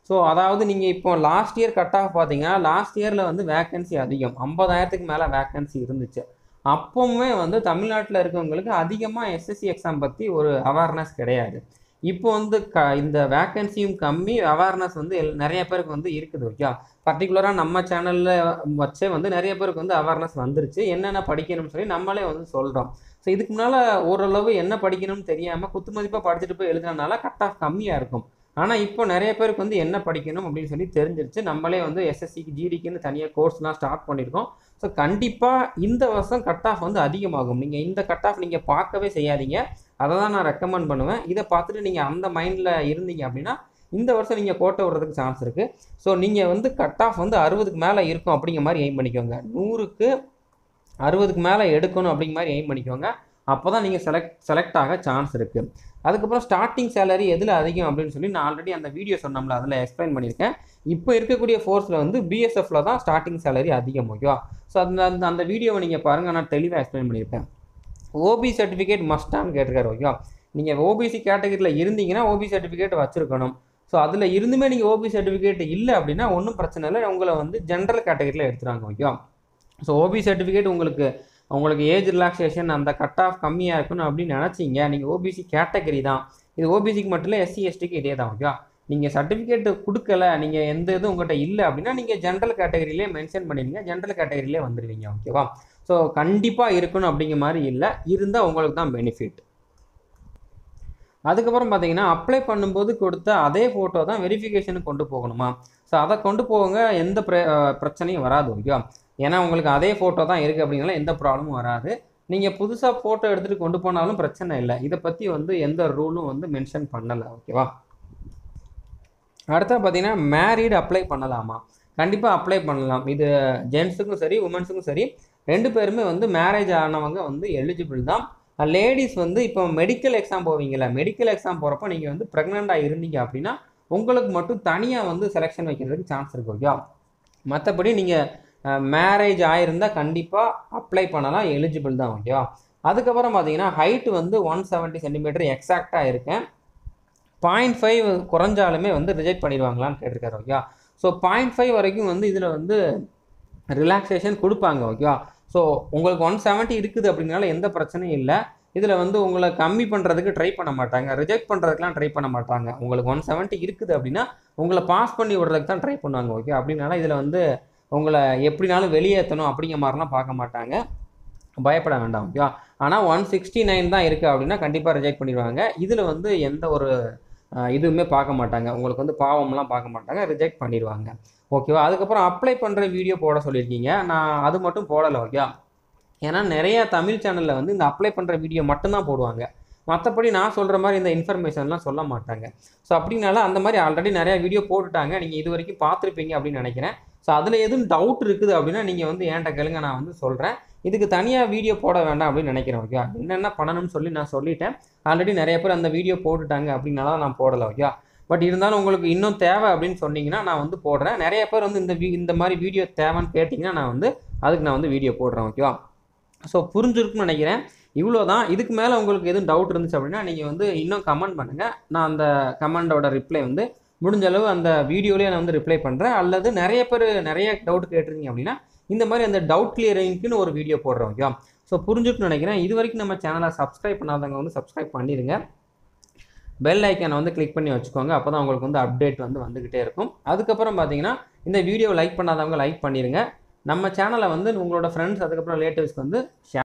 ஸோ அதாவது நீங்கள் இப்போ லாஸ்ட் இயர் கட் ஆஃப் பார்த்தீங்கன்னா லாஸ்ட் இயரில் வந்து வேக்கன்சி அதிகம் ஐம்பதாயிரத்துக்கு மேலே வேக்கன்சி இருந்துச்சு அப்போவுமே வந்து தமிழ்நாட்டில் இருக்கவங்களுக்கு அதிகமாக எஸ்எஸ்சி எக்ஸாம் பற்றி ஒரு அவேர்னஸ் கிடையாது இப்போ வந்து க இந்த வேக்கன்சியும் கம்மி அவேர்னஸ் வந்து எல் நிறைய பேருக்கு வந்து இருக்குது ஓகே பர்டிகுலராக நம்ம சேனலில் வச்சே வந்து நிறைய பேருக்கு வந்து அவேர்னஸ் வந்துருச்சு என்னென்ன படிக்கணும்னு சொல்லி நம்மளே வந்து சொல்கிறோம் ஸோ இதுக்கு முன்னால் ஓரளவு என்ன படிக்கணும்னு தெரியாமல் குத்து மதிப்பாக படிச்சுட்டு போய் எழுதுனதுனால கட் ஆஃப் கம்மியாக இருக்கும் ஆனால் இப்போ நிறைய பேருக்கு வந்து என்ன படிக்கணும் அப்படின்னு சொல்லி தெரிஞ்சிருச்சு நம்மளே வந்து எஸ்எஸ்சிக்கு ஜிடிக்குன்னு தனியாக கோர்ஸ்லாம் ஸ்டார்ட் பண்ணியிருக்கோம் ஸோ கண்டிப்பாக இந்த வருஷம் கட் ஆஃப் வந்து அதிகமாகும் நீங்கள் இந்த கட் ஆஃப் நீங்கள் பார்க்கவே செய்யாதீங்க அதை தான் நான் ரெக்கமெண்ட் பண்ணுவேன் இதை பார்த்துட்டு நீங்கள் அந்த மைண்டில் இருந்தீங்க அப்படின்னா இந்த வருஷம் நீங்கள் கோட்டை விடுறதுக்கு சான்ஸ் இருக்குது ஸோ நீங்கள் வந்து கட் ஆஃப் வந்து அறுபதுக்கு மேலே இருக்கும் அப்படிங்கிற மாதிரி எய்ம் பண்ணிக்கோங்க நூறுக்கு அறுபதுக்கு மேலே எடுக்கணும் அப்படிங்கிற மாதிரி எய்ம் பண்ணிக்கோங்க அப்போ தான் நீங்கள் செலக்ட் செலக்ட் ஆக சான்ஸ் இருக்குது அதுக்கப்புறம் ஸ்டார்டிங் சேலரி எதில் அதிகம் அப்படின்னு சொல்லி நான் ஆல்ரெடி அந்த வீடியோ சொன்னோம்ல அதில் எக்ஸ்பிளைன் பண்ணியிருக்கேன் இப்போ இருக்கக்கூடிய ஃபோர்ஸில் வந்து பிஎஸ்எஃப்ல தான் ஸ்டார்டிங் சேலரி அதிகம் ஓகேவா ஸோ அந்த அந்த அந்த வீடியோவை நீங்கள் பாருங்கள் நான் தெளிவாக எக்ஸ்பிளைன் பண்ணியிருப்பேன் ஓபி சர்டிஃபிகேட் மஸ்டான்னு கேட்டிருக்காரு ஓகேவா நீங்கள் ஓபிசி கேட்டகரியில் இருந்தீங்கன்னா ஓபி சர்டிஃபிகேட் வச்சுருக்கணும் ஸோ அதில் இருந்துமே நீங்கள் ஓபி சர்டிஃபிகேட் இல்லை அப்படின்னா ஒன்றும் பிரச்சனை இல்லை உங்களை வந்து ஜென்ரல் கேட்டகரியில் எடுத்துறாங்க ஓகேவா ஸோ ஓபி சர்டிஃபிகேட் உங்களுக்கு உங்களுக்கு ஏஜ் ரிலாக்ஸேஷன் அந்த கட் ஆஃப் கம்மியாக இருக்கணும் அப்படின்னு நினச்சிங்க நீங்கள் ஓபிசி கேட்டகரி தான் இது ஓபிசிக்கு மட்டும் இல்லை எஸ்சி எஸ்டிக்கு இதே தான் ஓகேவா நீங்கள் சர்டிஃபிகேட் கொடுக்கல நீங்கள் எந்த இதுவும் உங்கள்கிட்ட இல்லை அப்படின்னா நீங்கள் ஜென்ரல் கேட்டகரியிலே மென்ஷன் பண்ணிடுங்க ஜென்ரல் கேட்டகரியிலே வந்துடுவீங்க ஓகேவா ஸோ கண்டிப்பாக இருக்கணும் அப்படிங்கிற மாதிரி இல்லை இருந்தால் உங்களுக்கு தான் பெனிஃபிட் அதுக்கப்புறம் பார்த்தீங்கன்னா அப்ளை பண்ணும்போது கொடுத்த அதே ஃபோட்டோ தான் வெரிஃபிகேஷனுக்கு கொண்டு போகணுமா ஸோ அதை கொண்டு போங்க எந்த பிர பிரச்சனையும் வராது ஓகேவா ஏன்னா உங்களுக்கு அதே ஃபோட்டோ தான் இருக்குது அப்படின்னால எந்த ப்ராப்ளமும் வராது நீங்கள் புதுசாக ஃபோட்டோ எடுத்துகிட்டு கொண்டு போனாலும் பிரச்சனை இல்லை இதை பற்றி வந்து எந்த ரூலும் வந்து மென்ஷன் பண்ணலை ஓகேவா அடுத்தா பார்த்தீங்கன்னா மேரீடு அப்ளை பண்ணலாமா கண்டிப்பாக அப்ளை பண்ணலாம் இது ஜென்ஸுக்கும் சரி உமன்ஸுக்கும் சரி ரெண்டு பேருமே வந்து மேரேஜ் ஆனவங்க வந்து எலிஜிபிள் தான் லேடிஸ் வந்து இப்போ மெடிக்கல் எக்ஸாம் போவீங்கள்ல மெடிக்கல் எக்ஸாம் போகிறப்ப நீங்கள் வந்து ப்ரெக்னெண்ட்டாக இருந்தீங்க அப்படின்னா உங்களுக்கு மட்டும் தனியாக வந்து செலெக்ஷன் வைக்கிறதுக்கு சான்ஸ் இருக்கு ஓகே மற்றபடி நீங்கள் மேரேஜ் ஆயிருந்தால் கண்டிப்பாக அப்ளை பண்ணலாம் எலிஜிபிள் தான் ஓகேவா அதுக்கப்புறம் பார்த்தீங்கன்னா ஹைட்டு வந்து ஒன் செவன்ட்டி சென்டிமீட்டர் எக்ஸாக்டாக இருக்கேன் பாயிண்ட் ஃபைவ் குறைஞ்சாலுமே வந்து ரிஜெக்ட் பண்ணிடுவாங்களான்னு கேட்டிருக்காரு ஓகேவா ஸோ பாயிண்ட் ஃபைவ் வரைக்கும் வந்து இதில் வந்து ரிலாக்ஸேஷன் கொடுப்பாங்க ஓகேவா ஸோ உங்களுக்கு ஒன் செவன்ட்டி இருக்குது அப்படின்னால எந்த பிரச்சனையும் இல்லை இதில் வந்து உங்களை கம்மி பண்ணுறதுக்கு ட்ரை பண்ண மாட்டாங்க ரிஜெக்ட் பண்ணுறதுக்குலாம் ட்ரை பண்ண மாட்டாங்க உங்களுக்கு ஒன் செவன்ட்டி இருக்குது அப்படின்னா உங்களை பாஸ் பண்ணி விடுறதுக்கு தான் ட்ரை பண்ணுவாங்க ஓகே அப்படின்னால இதில் வந்து உங்களை எப்படினாலும் வெளியேற்றணும் அப்படிங்கிற மாதிரிலாம் பார்க்க மாட்டாங்க பயப்பட வேண்டாம் ஓகேவா ஆனால் ஒன் சிக்ஸ்டி நைன் தான் இருக்குது அப்படின்னா கண்டிப்பாக ரிஜெக்ட் பண்ணிடுவாங்க இதில் வந்து எந்த ஒரு அஹ், இதுவுமே பார்க்க மாட்டாங்க உங்களுக்கு வந்து பாவம்லாம் பார்க்க மாட்டாங்க ரிஜெக்ட் பண்ணிடுவாங்க ஓகேவா அதுக்கப்புறம் அப்ளை பண்ணுற வீடியோ போட சொல்லியிருக்கீங்க நான் அது மட்டும் போடலை ஓகே ஏன்னா நிறைய தமிழ் சேனலில் வந்து இந்த அப்ளை பண்ணுற வீடியோ மட்டும்தான் போடுவாங்க மற்றபடி நான் சொல்கிற மாதிரி இந்த இன்ஃபர்மேஷன்லாம் சொல்ல மாட்டாங்க ஸோ அப்படின்னால அந்த மாதிரி ஆல்ரெடி நிறைய வீடியோ போட்டுட்டாங்க நீங்கள் இது வரைக்கும் பார்த்துருப்பீங்க அப்படின்னு நினைக்கிறேன் ஸோ அதில் எதுவும் டவுட் இருக்குது அப்படின்னா நீங்கள் வந்து என்கிட்ட கேளுங்க நான் வந்து சொல்கிறேன் இதுக்கு தனியாக வீடியோ போட வேண்டாம் அப்படின்னு நினைக்கிறேன் ஓகே என்னென்ன பண்ணணும்னு சொல்லி நான் சொல்லிட்டேன் ஆல்ரெடி நிறைய பேர் அந்த வீடியோ போட்டுட்டாங்க அப்படின்னால தான் நான் போடலை ஓகே பட் இருந்தாலும் உங்களுக்கு இன்னும் தேவை அப்படின்னு சொன்னீங்கன்னா நான் வந்து போடுறேன் நிறைய பேர் வந்து இந்த வீ இந்த மாதிரி வீடியோ தேவைன்னு கேட்டிங்கன்னா நான் வந்து அதுக்கு நான் வந்து வீடியோ போடுறேன் ஓகேவா ஸோ புரிஞ்சிருக்குன்னு நினைக்கிறேன் இவ்வளோ தான் இதுக்கு மேலே உங்களுக்கு எதுவும் டவுட் இருந்துச்சு அப்படின்னா நீங்கள் வந்து இன்னும் கமெண்ட் பண்ணுங்கள் நான் அந்த கமெண்டோட ரிப்ளை வந்து முடிஞ்ச அளவு அந்த வீடியோலேயே நான் வந்து ரிப்ளை பண்ணுறேன் அல்லது நிறைய பேர் நிறைய டவுட் கேட்டிருந்தீங்க அப்படின்னா இந்த மாதிரி அந்த டவுட் கிளியரிங்க்குன்னு ஒரு வீடியோ போடுறோம் ஓகேவா ஸோ புரிஞ்சுட்டுன்னு நினைக்கிறேன் இது வரைக்கும் நம்ம சேனலை சப்ஸ்கிரைப் பண்ணாதவங்க வந்து சப்ஸ்கிரைப் பண்ணிடுங்க பெல் ஐக்கானை வந்து கிளிக் பண்ணி வச்சுக்கோங்க அப்போ தான் உங்களுக்கு வந்து அப்டேட் வந்து வந்துக்கிட்டே இருக்கும் அதுக்கப்புறம் பார்த்தீங்கன்னா இந்த வீடியோ லைக் பண்ணாதவங்க லைக் பண்ணிடுங்க நம்ம சேனலை வந்து உங்களோட ஃப்ரெண்ட்ஸ் அதுக்கப்புறம் ரிலேட்டிவ்ஸ்க்கு வந்து ஷேர்